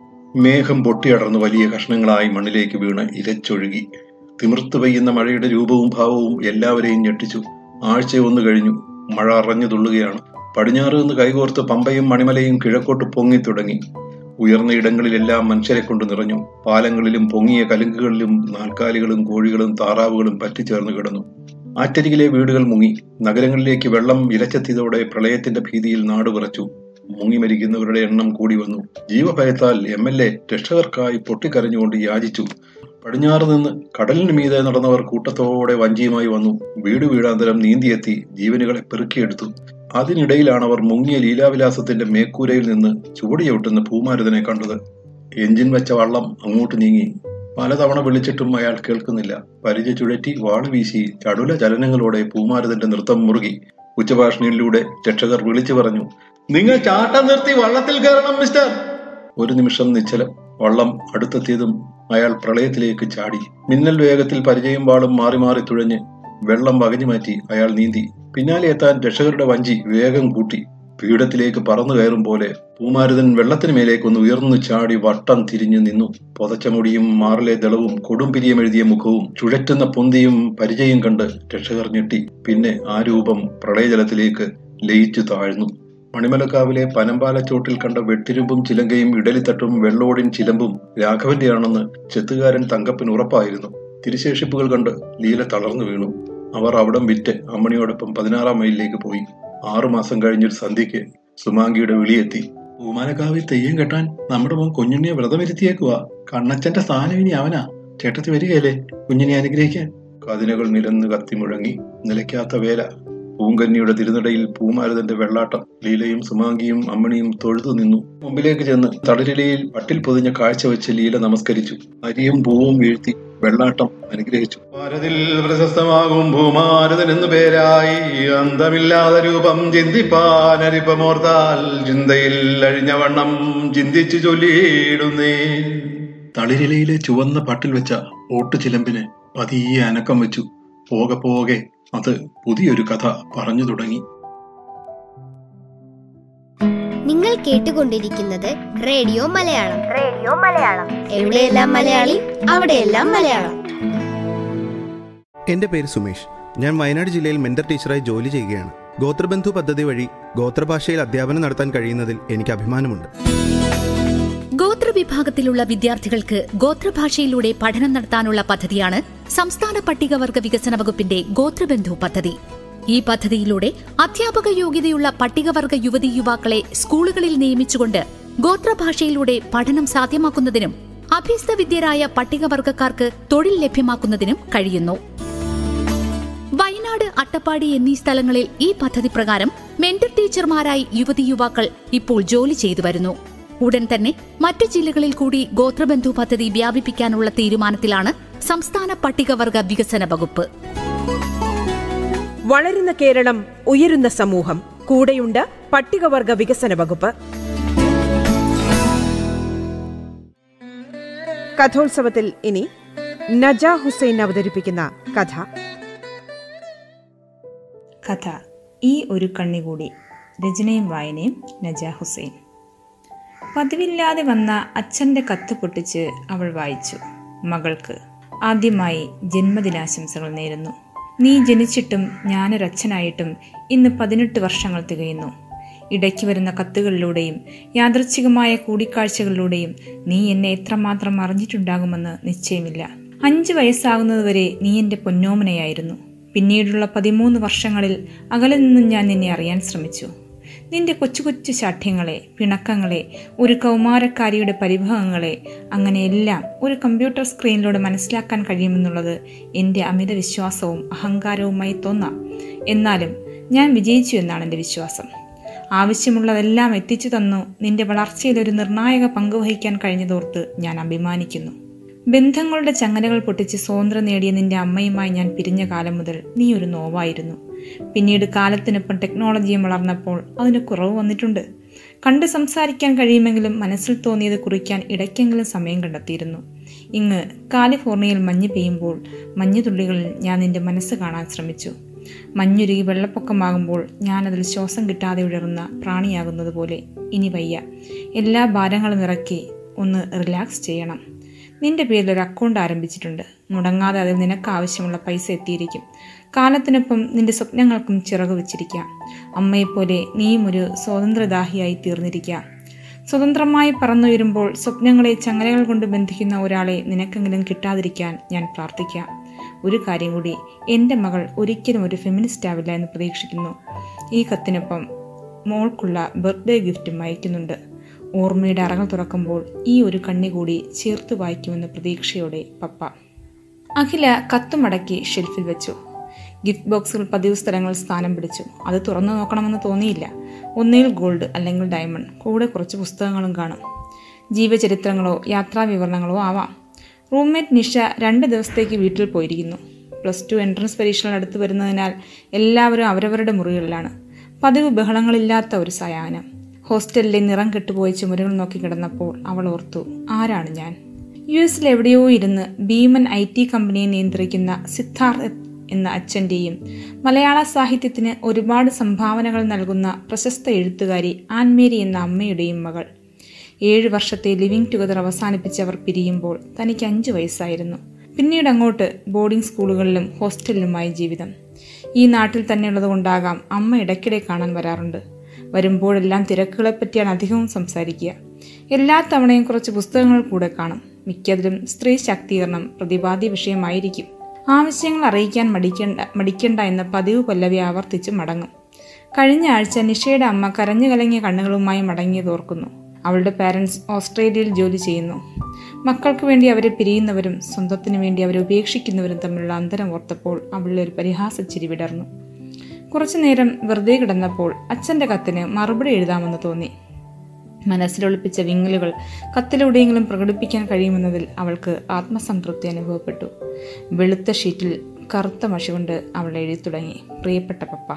മേഘം പൊട്ടിയടർന്ന് വലിയ കഷ്ണങ്ങളായി മണ്ണിലേക്ക് വീണ് ഇരച്ചൊഴുകി തിമിർത്തു പെയ്യുന്ന മഴയുടെ രൂപവും ഭാവവും എല്ലാവരെയും ഞെട്ടിച്ചു ആഴ്ചയൊന്നു കഴിഞ്ഞു മഴ അറിഞ്ഞു തുള്ളുകയാണ് പടിഞ്ഞാറ് നിന്ന് കൈകോർത്ത് പമ്പയും മണിമലയും കിഴക്കോട്ട് പൊങ്ങി തുടങ്ങി ഉയർന്ന ഇടങ്ങളിലെല്ലാം മനുഷ്യരെ കൊണ്ട് നിറഞ്ഞു പാലങ്ങളിലും പൊങ്ങിയ കലുങ്കുകളിലും നാൽക്കാലികളും കോഴികളും താറാവുകളും പറ്റിച്ചേർന്ന് കിടന്നു ആറ്റരികിലെ വീടുകൾ മുങ്ങി നഗരങ്ങളിലേക്ക് വെള്ളം ഇരച്ചെത്തിയതോടെ പ്രളയത്തിന്റെ ഭീതിയിൽ നാട് വിറച്ചു മുങ്ങി മരിക്കുന്നവരുടെ എണ്ണം കൂടി വന്നു ജീവഭയത്താൽ എം എൽ എ രക്ഷകർക്കായി പൊട്ടിക്കരഞ്ഞുകൊണ്ട് യാചിച്ചു പടിഞ്ഞാറ് നിന്ന് കടലിന് മീതെ നടന്നവർ കൂട്ടത്തോടെ വഞ്ചിയുമായി വന്നു വീട് വീടാന്തരം നീന്തിയെത്തി ജീവനുകളെ പെറുക്കിയെടുത്തു അതിനിടയിലാണ് അവർ മുങ്ങിയ ലീലാവിലാസത്തിന്റെ മേക്കൂരയിൽ നിന്ന് ചുവടിയൊട്ടുന്ന പൂമാരുതനെ കണ്ടത് എഞ്ചിൻ വെച്ച വള്ളം അങ്ങോട്ട് നീങ്ങി പലതവണ വിളിച്ചിട്ടും അയാൾ കേൾക്കുന്നില്ല പരിചയ ചുഴറ്റി വാള് വീശി ചടുല ചലനങ്ങളോടെ പൂമാരുതന്റെ നൃത്തം മുറുകി ഉച്ചഭാഷണിയിലൂടെ രക്ഷകർ വിളിച്ചു പറഞ്ഞു നിങ്ങൾ ചാട്ടം നിർത്തി വള്ളത്തിൽ കയറണം മിസ്റ്റർ ഒരു നിമിഷം നിശ്ചലം വള്ളം അടുത്തെത്തിയതും അയാൾ പ്രളയത്തിലേക്ക് ചാടി മിന്നൽ വേഗത്തിൽ പരിചയം വാളും മാറി മാറി തുഴഞ്ഞ് വെള്ളം വകഞ്ഞു മാറ്റി അയാൾ നീന്തി പിന്നാലെ എത്താൻ രക്ഷകരുടെ വഞ്ചി വേഗം കൂട്ടി പീഠത്തിലേക്ക് പറന്നു കയറും പോലെ പൂമാരുതൻ വെള്ളത്തിന് മേലേക്കൊന്ന് ഉയർന്നു ചാടി വട്ടം തിരിഞ്ഞു നിന്നു പുതച്ച മുടിയും മാറിലെ ദളവും കൊടുംപിരിയം എഴുതിയ മുഖവും ചുഴറ്റുന്ന പൊന്തിയും പരിചയം കണ്ട് രക്ഷകർ ഞെട്ടി പിന്നെ ആ രൂപം പ്രളയജലത്തിലേക്ക് ലയിച്ചു താഴ്ന്നു മണിമലക്കാവിലെ പനമ്പാലച്ചോട്ടിൽ കണ്ട വെട്ടിരുമ്പും ചിലങ്കയും ഇടലിത്തട്ടും വെള്ളോടിൻ ചിലമ്പും രാഘവന്റെയാണെന്ന് ചെത്തുകാരൻ തങ്കപ്പൻ ഉറപ്പായിരുന്നു തിരുശേഷിപ്പുകൾ കണ്ട് ലീല തളർന്നു വീണു അവർ അവിടം വിറ്റ് അമ്മണിയോടൊപ്പം പതിനാറാം മൈലിലേക്ക് പോയി ആറുമാസം കഴിഞ്ഞൊരു സന്ധ്യയ്ക്ക് സുമാങ്കിയുടെ വിളിയെത്തി പൂമാനക്കാവിൽ തെയ്യം കെട്ടാൻ നമ്മുടെ മോൻ കുഞ്ഞുണ്ണിയെ വ്രതമിരുത്തിയേക്കുവാ കണ്ണച്ചന്റെ സ്ഥാനം ഇനി അവനാ ചേട്ടത്തി വരികയല്ലേ കുഞ്ഞിനെ അനുഗ്രഹിക്കാൻ കതിനകൾ നിരന്ന് കത്തി മുഴങ്ങി നിലയ്ക്കാത്ത വേല പൂങ്കന്നിയുടെ തിരുനടയിൽ പൂമാരുതന്റെ വെള്ളാട്ടം ലീലയും സുമാങ്കിയും അമ്മണിയും തൊഴുതു നിന്നു മുമ്പിലേക്ക് ചെന്ന് തളിരിലയിൽ പട്ടിൽ പൊതിഞ്ഞ കാഴ്ച വെച്ച് ലീല നമസ്കരിച്ചു അരിയും പൂവും വീഴ്ത്തി വെള്ളാട്ടം അനുഗ്രഹിച്ചു ഭാരതിൽ പ്രശസ്തമാകും ഭൂമാരുതൻ എന്നു പേരായി അന്തമില്ലാത്ത രൂപം ചിന്തിപ്പാനരിപ്പമോർത്താൽ ചിന്തയിൽ അഴിഞ്ഞവണ്ണം ചിന്തിച്ചു ചൊല്ലിയിടുന്നേ തളിരിലയിലെ ചുവന്ന പട്ടിൽ വെച്ച ഓട്ടുചിലമ്പിന് പതിയെ അനക്കം വെച്ചു പോകെ പോകെ അത് പുതിയൊരു കഥ പറഞ്ഞു തുടങ്ങി നിങ്ങൾ കേട്ടുകൊണ്ടിരിക്കുന്നത് റേഡിയോ മലയാളം റേഡിയോ മലയാളം എവിടെയെല്ലാം മലയാളി അവിടെയെല്ലാം മലയാളം എൻ്റെ പേര് സുമേഷ് ഞാൻ വയനാട് ജില്ലയിൽ മെന്റർ ടീച്ചറായി ജോലി ചെയ്യുകയാണ് ഗോത്രബന്ധു പദ്ധതി വഴി ഗോത്രഭാഷയിൽ അധ്യാപനം നടത്താൻ കഴിയുന്നതിൽ എനിക്ക് അഭിമാനമുണ്ട് ഗോത്രവിഭാഗത്തിലുള്ള വിദ്യാർത്ഥികൾക്ക് ഗോത്രഭാഷയിലൂടെ പഠനം നടത്താനുള്ള പദ്ധതിയാണ് സംസ്ഥാന പട്ടികവർഗ വികസന വകുപ്പിന്റെ ഗോത്രബന്ധു പദ്ധതി ഈ പദ്ധതിയിലൂടെ അധ്യാപക യോഗ്യതയുള്ള പട്ടികവർഗ യുവതി യുവാക്കളെ സ്കൂളുകളിൽ നിയമിച്ചുകൊണ്ട് ഗോത്രഭാഷയിലൂടെ പഠനം സാധ്യമാക്കുന്നതിനും അഭ്യസ്തവിദ്യരായ പട്ടികവർഗക്കാർക്ക് തൊഴിൽ ലഭ്യമാക്കുന്നതിനും കഴിയുന്നു വയനാട് അട്ടപ്പാടി എന്നീ സ്ഥലങ്ങളിൽ ഈ പദ്ധതി പ്രകാരം മെന്റർ ടീച്ചർമാരായി യുവതി യുവാക്കൾ ഇപ്പോൾ ജോലി ചെയ്തു വരുന്നു ഉടൻ തന്നെ മറ്റു ജില്ലകളിൽ കൂടി ഗോത്രബന്ധു പദ്ധതി വ്യാപിപ്പിക്കാനുള്ള തീരുമാനത്തിലാണ് സംസ്ഥാന പട്ടികവർഗ വികസന വകുപ്പ് വളരുന്ന കേരളം ഉയരുന്ന സമൂഹം കൂടെയുണ്ട് പട്ടികവർഗ വികസന വകുപ്പ് കഥോത്സവത്തിൽ ഇനി നജ ഹുസൈൻ അവതരിപ്പിക്കുന്ന കഥ കഥ ഈ ഒരു കണ്ണികൂടി രചനയും വായനയും നജ ഹുസൈൻ പതിവില്ലാതെ വന്ന അച്ഛൻ്റെ കത്ത് പൊട്ടിച്ച് അവൾ വായിച്ചു മകൾക്ക് ആദ്യമായി ജന്മദിനാശംസകൾ നേരുന്നു നീ ജനിച്ചിട്ടും ഞാനൊരച്ഛനായിട്ടും ഇന്ന് പതിനെട്ട് വർഷങ്ങൾ തികയുന്നു ഇടയ്ക്ക് വരുന്ന കത്തുകളിലൂടെയും യാദൃച്ഛികമായ കൂടിക്കാഴ്ചകളിലൂടെയും നീ എന്നെ എത്രമാത്രം അറിഞ്ഞിട്ടുണ്ടാകുമെന്ന് നിശ്ചയമില്ല അഞ്ച് വയസ്സാകുന്നതുവരെ നീ എൻ്റെ പൊന്നോമനയായിരുന്നു പിന്നീടുള്ള പതിമൂന്ന് വർഷങ്ങളിൽ അകലെ നിന്നും ഞാൻ നിന്നെ അറിയാൻ ശ്രമിച്ചു നിന്റെ കൊച്ചു കൊച്ചു ശാഠ്യങ്ങളെ പിണക്കങ്ങളെ ഒരു കൗമാരക്കാരിയുടെ പരിഭവങ്ങളെ അങ്ങനെയെല്ലാം ഒരു കമ്പ്യൂട്ടർ സ്ക്രീനിലൂടെ മനസ്സിലാക്കാൻ കഴിയുമെന്നുള്ളത് എൻ്റെ അമിത വിശ്വാസവും അഹങ്കാരവുമായി തോന്നാം എന്നാലും ഞാൻ വിജയിച്ചു എന്നാണ് എൻ്റെ വിശ്വാസം ആവശ്യമുള്ളതെല്ലാം എത്തിച്ചു തന്നു നിന്റെ വളർച്ചയിൽ ഒരു നിർണായക പങ്ക് വഹിക്കാൻ കഴിഞ്ഞതോർത്ത് ഞാൻ അഭിമാനിക്കുന്നു ബന്ധങ്ങളുടെ ചങ്ങലകൾ പൊട്ടിച്ച് സ്വാതന്ത്ര്യം നേടിയ നിന്റെ അമ്മയുമായി ഞാൻ പിരിഞ്ഞ കാലം മുതൽ നീ ഒരു നോവായിരുന്നു പിന്നീട് കാലത്തിനൊപ്പം ടെക്നോളജിയും വളർന്നപ്പോൾ അതിന് കുറവ് വന്നിട്ടുണ്ട് കണ്ട് സംസാരിക്കാൻ കഴിയുമെങ്കിലും മനസ്സിൽ തോന്നിയത് കുറിക്കാൻ ഇടയ്ക്കെങ്കിലും സമയം കണ്ടെത്തിയിരുന്നു ഇങ്ങ് കാലിഫോർണിയയിൽ മഞ്ഞ് പെയ്യുമ്പോൾ മഞ്ഞുതുള്ളികളിൽ ഞാൻ നിന്റെ മനസ്സ് കാണാൻ ശ്രമിച്ചു മഞ്ഞുരുകി വെള്ളപ്പൊക്കമാകുമ്പോൾ ഞാനതിൽ ശ്വാസം കിട്ടാതെ ഉഴറുന്ന പ്രാണിയാകുന്നത് പോലെ ഇനി വയ്യ എല്ലാ ഭാരങ്ങളും ഇറക്കി ഒന്ന് റിലാക്സ് ചെയ്യണം നിന്റെ പേരിൽ ഒരു അക്കൗണ്ട് ആരംഭിച്ചിട്ടുണ്ട് മുടങ്ങാതെ അതിൽ നിനക്ക് ആവശ്യമുള്ള പൈസ എത്തിയിരിക്കും കാലത്തിനൊപ്പം നിന്റെ സ്വപ്നങ്ങൾക്കും ചിറക് വെച്ചിരിക്കാം അമ്മയെപ്പോലെ നീയും ഒരു സ്വാതന്ത്ര്യദാഹിയായി തീർന്നിരിക്കാം സ്വതന്ത്രമായി പറന്നുയരുമ്പോൾ സ്വപ്നങ്ങളെ ചങ്ങലകൾ കൊണ്ട് ബന്ധിക്കുന്ന ഒരാളെ നിനക്കെങ്കിലും കിട്ടാതിരിക്കാൻ ഞാൻ പ്രാർത്ഥിക്കാം ഒരു കാര്യം കൂടി എൻ്റെ മകൾ ഒരിക്കലും ഒരു ഫെമിനിസ്റ്റ് ആവില്ല എന്ന് പ്രതീക്ഷിക്കുന്നു ഈ കത്തിനൊപ്പം മോൾക്കുള്ള ബർത്ത്ഡേ ഗിഫ്റ്റും അയക്കുന്നുണ്ട് ഓർമ്മയുടെ അറകൾ തുറക്കുമ്പോൾ ഈ ഒരു കണ്ണി കൂടി ചേർത്ത് വായിക്കുമെന്ന പ്രതീക്ഷയോടെ പപ്പ അഖില കത്തുമടക്കി ഷെൽഫിൽ വെച്ചു ഗിഫ്റ്റ് ബോക്സുകൾ പതിവ് സ്ഥലങ്ങളിൽ സ്ഥാനം പിടിച്ചു അത് തുറന്നു നോക്കണമെന്ന് തോന്നിയില്ല ഒന്നുകിൽ ഗോൾഡ് അല്ലെങ്കിൽ ഡയമണ്ട് കൂടെ കുറച്ച് പുസ്തകങ്ങളും കാണും ജീവചരിത്രങ്ങളോ യാത്രാ വിവരണങ്ങളോ ആവാം റൂംമേറ്റ് നിഷ രണ്ട് ദിവസത്തേക്ക് വീട്ടിൽ പോയിരിക്കുന്നു പ്ലസ് ടു എൻട്രൻസ് പരീക്ഷകൾ അടുത്ത് വരുന്നതിനാൽ എല്ലാവരും അവരവരുടെ മുറികളിലാണ് പതിവ് ബഹളങ്ങളില്ലാത്ത ഒരു സയാനം ഹോസ്റ്റലിലെ നിറം കെട്ടുപോയ ചുമരുകൾ നോക്കി കിടന്നപ്പോൾ അവൾ ഓർത്തു ആരാണ് ഞാൻ യു എസിൽ എവിടെയോ ഇരുന്ന് ഭീമൻ ഐ ടി കമ്പനിയെ നിയന്ത്രിക്കുന്ന സിദ്ധാർത്ഥ് എന്ന അച്ഛൻ്റെയും മലയാള സാഹിത്യത്തിന് ഒരുപാട് സംഭാവനകൾ നൽകുന്ന പ്രശസ്ത എഴുത്തുകാരി ആൻമേരി എന്ന അമ്മയുടെയും മകൾ ഏഴ് വർഷത്തെ ലിവിംഗ് ടുഗദർ അവസാനിപ്പിച്ചവർ പിരിയുമ്പോൾ തനിക്ക് അഞ്ച് വയസ്സായിരുന്നു പിന്നീട് അങ്ങോട്ട് ബോർഡിംഗ് സ്കൂളുകളിലും ഹോസ്റ്റലിലുമായി ജീവിതം ഈ നാട്ടിൽ തന്നെയുള്ളത് കൊണ്ടാകാം അമ്മ ഇടയ്ക്കിടെ കാണാൻ വരാറുണ്ട് വരുമ്പോഴെല്ലാം തിരക്കുകളെപ്പറ്റിയാണ് അധികവും സംസാരിക്കുക എല്ലാ തവണയും കുറച്ച് പുസ്തകങ്ങൾ കൂടെ കാണും മിക്കതിലും സ്ത്രീ ശാക്തീകരണം പ്രതിപാദ്യ വിഷയമായിരിക്കും ആവശ്യങ്ങൾ അറിയിക്കാൻ മടിക്കേണ്ട മടിക്കേണ്ട എന്ന പതിവ് പല്ലവി ആവർത്തിച്ച് മടങ്ങും കഴിഞ്ഞ ആഴ്ച നിഷയുടെ അമ്മ കരഞ്ഞു കലങ്ങിയ കണ്ണുകളുമായി മടങ്ങിയതോർക്കുന്നു അവളുടെ പാരൻസ് ഓസ്ട്രേലിയയിൽ ജോലി ചെയ്യുന്നു മക്കൾക്ക് വേണ്ടി അവരെ പിരിയുന്നവരും സ്വന്തത്തിനു വേണ്ടി അവരെ ഉപേക്ഷിക്കുന്നവരും തമ്മിലുള്ള അന്തരം ഓർത്തപ്പോൾ അവളിൽ ഒരു പരിഹാസച്ചിരി വിടർന്നു കുറച്ചു നേരം വെറുതെ കിടന്നപ്പോൾ അച്ഛൻ്റെ കത്തിന് മറുപടി എഴുതാമെന്ന് തോന്നി മനസ്സിലൊളിപ്പിച്ച വിങ്ങലുകൾ കത്തിലൂടെയെങ്കിലും പ്രകടിപ്പിക്കാൻ കഴിയുമെന്നതിൽ അവൾക്ക് ആത്മസംതൃപ്തി അനുഭവപ്പെട്ടു വെളുത്ത ഷീറ്റിൽ കറുത്ത മഷി കൊണ്ട് അവൾ എഴുതി തുടങ്ങി പ്രിയപ്പെട്ട പപ്പ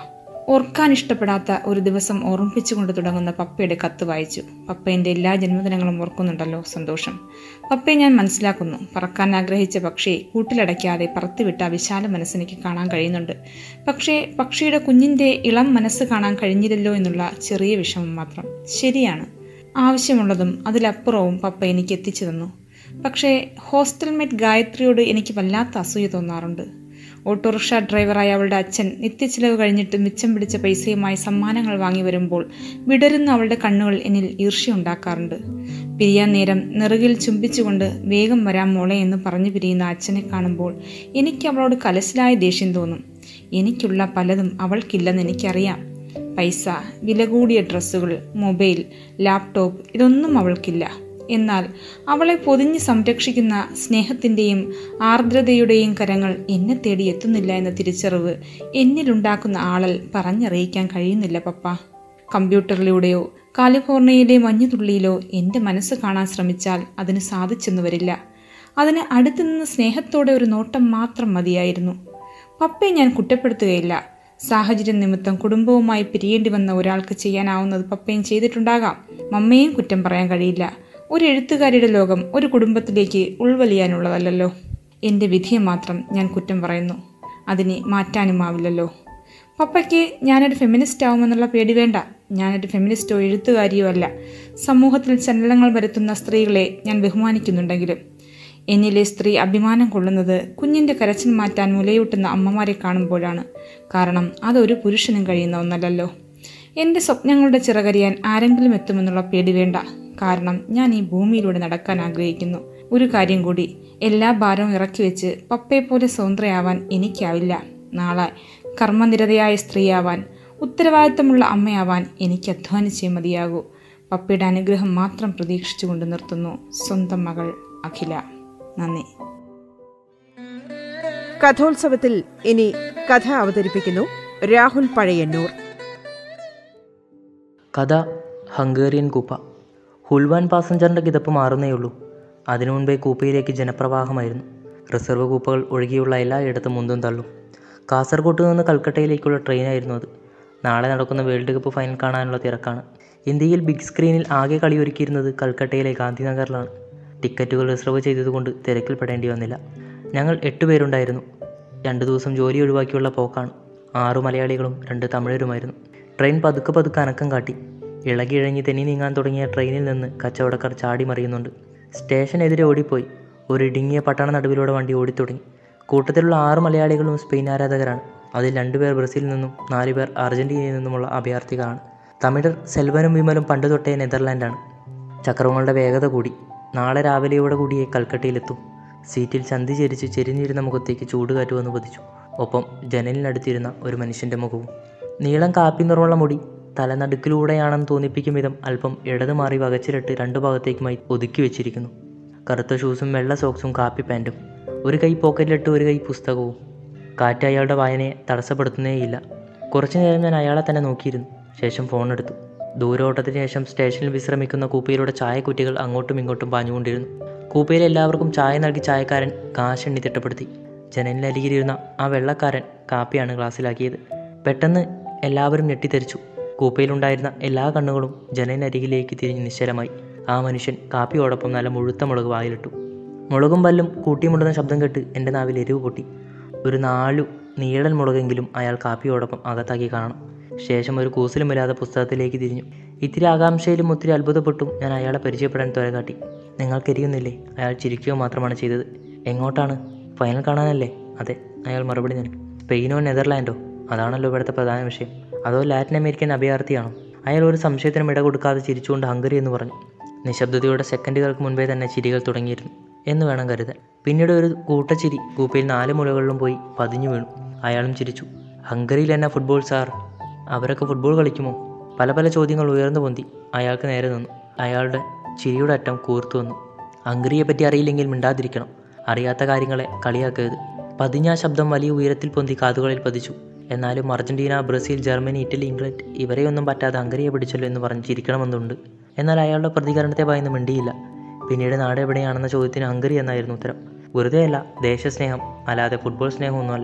ഓർക്കാൻ ഇഷ്ടപ്പെടാത്ത ഒരു ദിവസം ഓർമ്മിപ്പിച്ചുകൊണ്ട് തുടങ്ങുന്ന പപ്പയുടെ കത്ത് വായിച്ചു പപ്പയുടെ എല്ലാ ജന്മദിനങ്ങളും ഓർക്കുന്നുണ്ടല്ലോ സന്തോഷം പപ്പയെ ഞാൻ മനസ്സിലാക്കുന്നു പറക്കാൻ ആഗ്രഹിച്ച പക്ഷിയെ കൂട്ടിലടയ്ക്കാതെ പറത്തിവിട്ട ആ വിശാല മനസ്സെനിക്ക് കാണാൻ കഴിയുന്നുണ്ട് പക്ഷേ പക്ഷിയുടെ കുഞ്ഞിൻ്റെ ഇളം മനസ്സ് കാണാൻ കഴിഞ്ഞില്ലല്ലോ എന്നുള്ള ചെറിയ വിഷമം മാത്രം ശരിയാണ് ആവശ്യമുള്ളതും അതിലപ്പുറവും പപ്പ എനിക്ക് എത്തിച്ചു തന്നു പക്ഷേ ഹോസ്റ്റൽ മേറ്റ് ഗായത്രിയോട് എനിക്ക് വല്ലാത്ത അസൂയ തോന്നാറുണ്ട് ഓട്ടോറിക്ഷ ഡ്രൈവറായ അവളുടെ അച്ഛൻ നിത്യച്ചിലവ് കഴിഞ്ഞിട്ട് മിച്ചം പിടിച്ച പൈസയുമായി സമ്മാനങ്ങൾ വാങ്ങി വരുമ്പോൾ വിടരുന്ന അവളുടെ കണ്ണുകൾ എന്നിൽ ഈർഷ്യയുണ്ടാക്കാറുണ്ട് പിരിയാൻ നേരം നെറുകിൽ ചുംബിച്ചുകൊണ്ട് വേഗം വരാം മോളെ എന്ന് പറഞ്ഞു പിരിയുന്ന അച്ഛനെ കാണുമ്പോൾ എനിക്ക് അവളോട് കലശലായ ദേഷ്യം തോന്നും എനിക്കുള്ള പലതും അവൾക്കില്ലെന്ന് എനിക്കറിയാം പൈസ വില കൂടിയ ഡ്രസ്സുകൾ മൊബൈൽ ലാപ്ടോപ്പ് ഇതൊന്നും അവൾക്കില്ല എന്നാൽ അവളെ പൊതിഞ്ഞ് സംരക്ഷിക്കുന്ന സ്നേഹത്തിൻ്റെയും ആർദ്രതയുടെയും കരങ്ങൾ എന്നെ തേടി എത്തുന്നില്ല എന്ന തിരിച്ചറിവ് എന്നിലുണ്ടാക്കുന്ന ആളൽ പറഞ്ഞറിയിക്കാൻ കഴിയുന്നില്ല പപ്പ കമ്പ്യൂട്ടറിലൂടെയോ കാലിഫോർണിയയിലെ മഞ്ഞുതുള്ളിയിലോ എൻ്റെ മനസ്സ് കാണാൻ ശ്രമിച്ചാൽ അതിന് സാധിച്ചെന്നു വരില്ല അതിന് അടുത്തു നിന്ന് സ്നേഹത്തോടെ ഒരു നോട്ടം മാത്രം മതിയായിരുന്നു പപ്പയെ ഞാൻ കുറ്റപ്പെടുത്തുകയില്ല സാഹചര്യം നിമിത്തം കുടുംബവുമായി പിരിയേണ്ടി വന്ന ഒരാൾക്ക് ചെയ്യാനാവുന്നത് പപ്പയും ചെയ്തിട്ടുണ്ടാകാം മമ്മയും കുറ്റം പറയാൻ കഴിയില്ല ഒരു എഴുത്തുകാരിയുടെ ലോകം ഒരു കുടുംബത്തിലേക്ക് ഉൾവലിയാനുള്ളതല്ലല്ലോ എൻ്റെ വിധിയെ മാത്രം ഞാൻ കുറ്റം പറയുന്നു അതിനെ മാറ്റാനുമാവില്ലല്ലോ പപ്പയ്ക്ക് ഞാനൊരു ഫെമിനിസ്റ്റ് ആവുമെന്നുള്ള പേടി വേണ്ട ഞാനൊരു ഫെമിനിസ്റ്റോ എഴുത്തുകാരിയോ അല്ല സമൂഹത്തിൽ ചലനങ്ങൾ വരുത്തുന്ന സ്ത്രീകളെ ഞാൻ ബഹുമാനിക്കുന്നുണ്ടെങ്കിലും എന്നിലെ സ്ത്രീ അഭിമാനം കൊള്ളുന്നത് കുഞ്ഞിൻ്റെ കരച്ചിൽ മാറ്റാൻ മുലയൂട്ടുന്ന അമ്മമാരെ കാണുമ്പോഴാണ് കാരണം അതൊരു പുരുഷനും കഴിയുന്ന ഒന്നല്ലല്ലോ എൻ്റെ സ്വപ്നങ്ങളുടെ ചിറകരിയാൻ ആരെങ്കിലും എത്തുമെന്നുള്ള പേടി വേണ്ട കാരണം ഞാൻ ഈ ഭൂമിയിലൂടെ നടക്കാൻ ആഗ്രഹിക്കുന്നു ഒരു കാര്യം കൂടി എല്ലാ ഭാരവും ഇറക്കി വെച്ച് പപ്പയെ പോലെ സ്വതന്ത്രയാവാൻ എനിക്കാവില്ല നാളെ കർമ്മനിരതയായ സ്ത്രീയാവാൻ ഉത്തരവാദിത്തമുള്ള അമ്മയാവാൻ എനിക്ക് അധ്വാനിച്ചേ മതിയാകൂ പപ്പയുടെ അനുഗ്രഹം മാത്രം പ്രതീക്ഷിച്ചുകൊണ്ട് നിർത്തുന്നു സ്വന്തം മകൾ അഖില നന്ദി കഥോത്സവത്തിൽ ഇനി കഥ അവതരിപ്പിക്കുന്നു രാഹുൽ പഴയന്നൂർ കഥ ഹംഗേറിയൻ കൂപ്പ ഹുൽവാൻ പാസഞ്ചറിൻ്റെ കിതപ്പ് മാറുന്നേയുള്ളൂ അതിനു മുൻപേ കൂപ്പയിലേക്ക് ജനപ്രവാഹമായിരുന്നു റിസർവ് കൂപ്പകൾ ഒഴികെയുള്ള എല്ലായിടത്തും മുന്തും തള്ളും കാസർഗോഡ് നിന്ന് കൽക്കട്ടയിലേക്കുള്ള ട്രെയിനായിരുന്നു അത് നാളെ നടക്കുന്ന വേൾഡ് കപ്പ് ഫൈനൽ കാണാനുള്ള തിരക്കാണ് ഇന്ത്യയിൽ ബിഗ് സ്ക്രീനിൽ ആകെ കളിയൊരുക്കിയിരുന്നത് കൽക്കട്ടയിലെ ഗാന്ധിനഗറിലാണ് ടിക്കറ്റുകൾ റിസർവ് ചെയ്തതുകൊണ്ട് തിരക്കിൽ പെടേണ്ടി വന്നില്ല ഞങ്ങൾ എട്ട് പേരുണ്ടായിരുന്നു രണ്ട് ദിവസം ജോലി ഒഴിവാക്കിയുള്ള പോക്കാണ് ആറു മലയാളികളും രണ്ട് തമിഴരുമായിരുന്നു ട്രെയിൻ പതുക്കെ പതുക്കെ അനക്കം കാട്ടി ഇളകിയിഴങ്ങി തെന്നി നീങ്ങാൻ തുടങ്ങിയ ട്രെയിനിൽ നിന്ന് കച്ചവടക്കാർ ചാടി മറിയുന്നുണ്ട് സ്റ്റേഷനെതിരെ ഓടിപ്പോയി ഒരു ഇടുങ്ങിയ പട്ടണ നടുവിലൂടെ വണ്ടി ഓടിത്തുടങ്ങി കൂട്ടത്തിലുള്ള ആറ് മലയാളികളും സ്പെയിൻ ആരാധകരാണ് അതിൽ രണ്ടുപേർ ബ്രസീലിൽ നിന്നും നാലുപേർ അർജന്റീനയിൽ നിന്നുമുള്ള അഭയാർത്ഥികളാണ് തമിഴർ സെൽവനും വിമലും പണ്ട് തൊട്ടേ നെതർലാൻഡാണ് ചക്രങ്ങളുടെ വേഗത കൂടി നാളെ രാവിലെയോടെ കൂടിയേ കൽക്കട്ടയിലെത്തും സീറ്റിൽ ചന്തി ചരിച്ച് ചെരിഞ്ഞിരുന്ന മുഖത്തേക്ക് ചൂടുകാറ്റ് വന്ന് പതിച്ചു ഒപ്പം ജനലിനടുത്തിരുന്ന ഒരു മനുഷ്യൻ്റെ മുഖവും നീളം കാപ്പി നിറമുള്ള മുടി തലനടുക്കിലൂടെയാണെന്ന് തോന്നിപ്പിക്കും വിധം അല്പം ഇടത് മാറി വകച്ചിലിട്ട് രണ്ടു ഭാഗത്തേക്കുമായി ഒതുക്കി വെച്ചിരിക്കുന്നു കറുത്ത ഷൂസും വെള്ള സോക്സും കാപ്പി പാൻറ്റും ഒരു കൈ പോക്കറ്റിലിട്ട് ഒരു കൈ പുസ്തകവും കാറ്റ് അയാളുടെ വായനയെ തടസ്സപ്പെടുത്തുന്നേയില്ല കുറച്ചു നേരം ഞാൻ അയാളെ തന്നെ നോക്കിയിരുന്നു ശേഷം ഫോൺ എടുത്തു ദൂരോട്ടത്തിന് ശേഷം സ്റ്റേഷനിൽ വിശ്രമിക്കുന്ന കൂപ്പയിലൂടെ ചായക്കുറ്റികൾ അങ്ങോട്ടും ഇങ്ങോട്ടും പാഞ്ഞുകൊണ്ടിരുന്നു കൂപ്പയിൽ എല്ലാവർക്കും ചായ നൽകി ചായക്കാരൻ കാശെണ്ണി തിട്ടപ്പെടുത്തി ജനലിനരികിലിരുന്ന ആ വെള്ളക്കാരൻ കാപ്പിയാണ് ഗ്ലാസ്സിലാക്കിയത് പെട്ടെന്ന് എല്ലാവരും ഞെട്ടിത്തെറിച്ചു കൂപ്പയിലുണ്ടായിരുന്ന എല്ലാ കണ്ണുകളും ജനലിനരികിലേക്ക് തിരിഞ്ഞ് നിശ്ചലമായി ആ മനുഷ്യൻ കാപ്പിയോടൊപ്പം നല്ല മുഴുത്ത മുളക് വായിലിട്ടു മുളകും പല്ലും കൂട്ടിമുട്ടുന്ന ശബ്ദം കേട്ട് എൻ്റെ നാവിൽ എരിവ് പൊട്ടി ഒരു നാലു നീളൻ മുളകെങ്കിലും അയാൾ കാപ്പിയോടൊപ്പം അകത്താക്കി കാണണം ശേഷം ഒരു കൂസലുമില്ലാതെ പുസ്തകത്തിലേക്ക് തിരിഞ്ഞു ഇത്തിരി ആകാംക്ഷയിലും ഒത്തിരി അത്ഭുതപ്പെട്ടും ഞാൻ അയാളെ പരിചയപ്പെടാൻ ത്വര കാട്ടി നിങ്ങൾക്കറിയുന്നില്ലേ അയാൾ ചിരിക്കുക മാത്രമാണ് ചെയ്തത് എങ്ങോട്ടാണ് ഫൈനൽ കാണാനല്ലേ അതെ അയാൾ മറുപടി നൽകി സ്പെയിനോ നെതർലാൻഡോ അതാണല്ലോ ഇവിടുത്തെ പ്രധാന വിഷയം അതോ ലാറ്റിൻ അമേരിക്കൻ അഭയാർത്ഥിയാണോ അയാൾ ഒരു സംശയത്തിനും ഇട കൊടുക്കാതെ ചിരിച്ചുകൊണ്ട് ഹംഗറി എന്ന് പറഞ്ഞു നിശബ്ദതയുടെ സെക്കൻഡുകൾക്ക് മുൻപേ തന്നെ ചിരികൾ തുടങ്ങിയിരുന്നു എന്ന് വേണം കരുതാൻ പിന്നീട് ഒരു കൂട്ടച്ചിരി കൂപ്പയിൽ നാല് മുലകളിലും പോയി പതിഞ്ഞു വീണു അയാളും ചിരിച്ചു ഹംഗറിയിൽ എന്നാ ഫുട്ബോൾ സാർ അവരൊക്കെ ഫുട്ബോൾ കളിക്കുമോ പല പല ചോദ്യങ്ങൾ ഉയർന്നു പൊന്തി അയാൾക്ക് നേരെ നിന്നു അയാളുടെ ചിരിയുടെ അറ്റം കൂർത്തു വന്നു ഹംഗറിയെ പറ്റി അറിയില്ലെങ്കിൽ മിണ്ടാതിരിക്കണം അറിയാത്ത കാര്യങ്ങളെ കളിയാക്കരുത് പതിഞ്ഞ ശബ്ദം വലിയ ഉയരത്തിൽ പൊന്തി കാതുകളിൽ പതിച്ചു എന്നാലും Argentina Brazil Germany Italy England ഇവരെയൊന്നും പറ്റാതെ ഹംഗറിയെ പിടിച്ചല്ലോ എന്ന് പറഞ്ഞ് ചിരിക്കണമെന്നുണ്ട് എന്നാൽ അയാളുടെ പ്രതികരണത്തെ ഭയന്ന് മിണ്ടിയില്ല പിന്നീട് നാട് എവിടെയാണെന്ന ചോദ്യത്തിന് ഹംഗറി എന്നായിരുന്നു ഉത്തരം വെറുതെയല്ല ദേശസ്നേഹം അല്ലാതെ ഫുട്ബോൾ സ്നേഹമൊന്നുമല്ല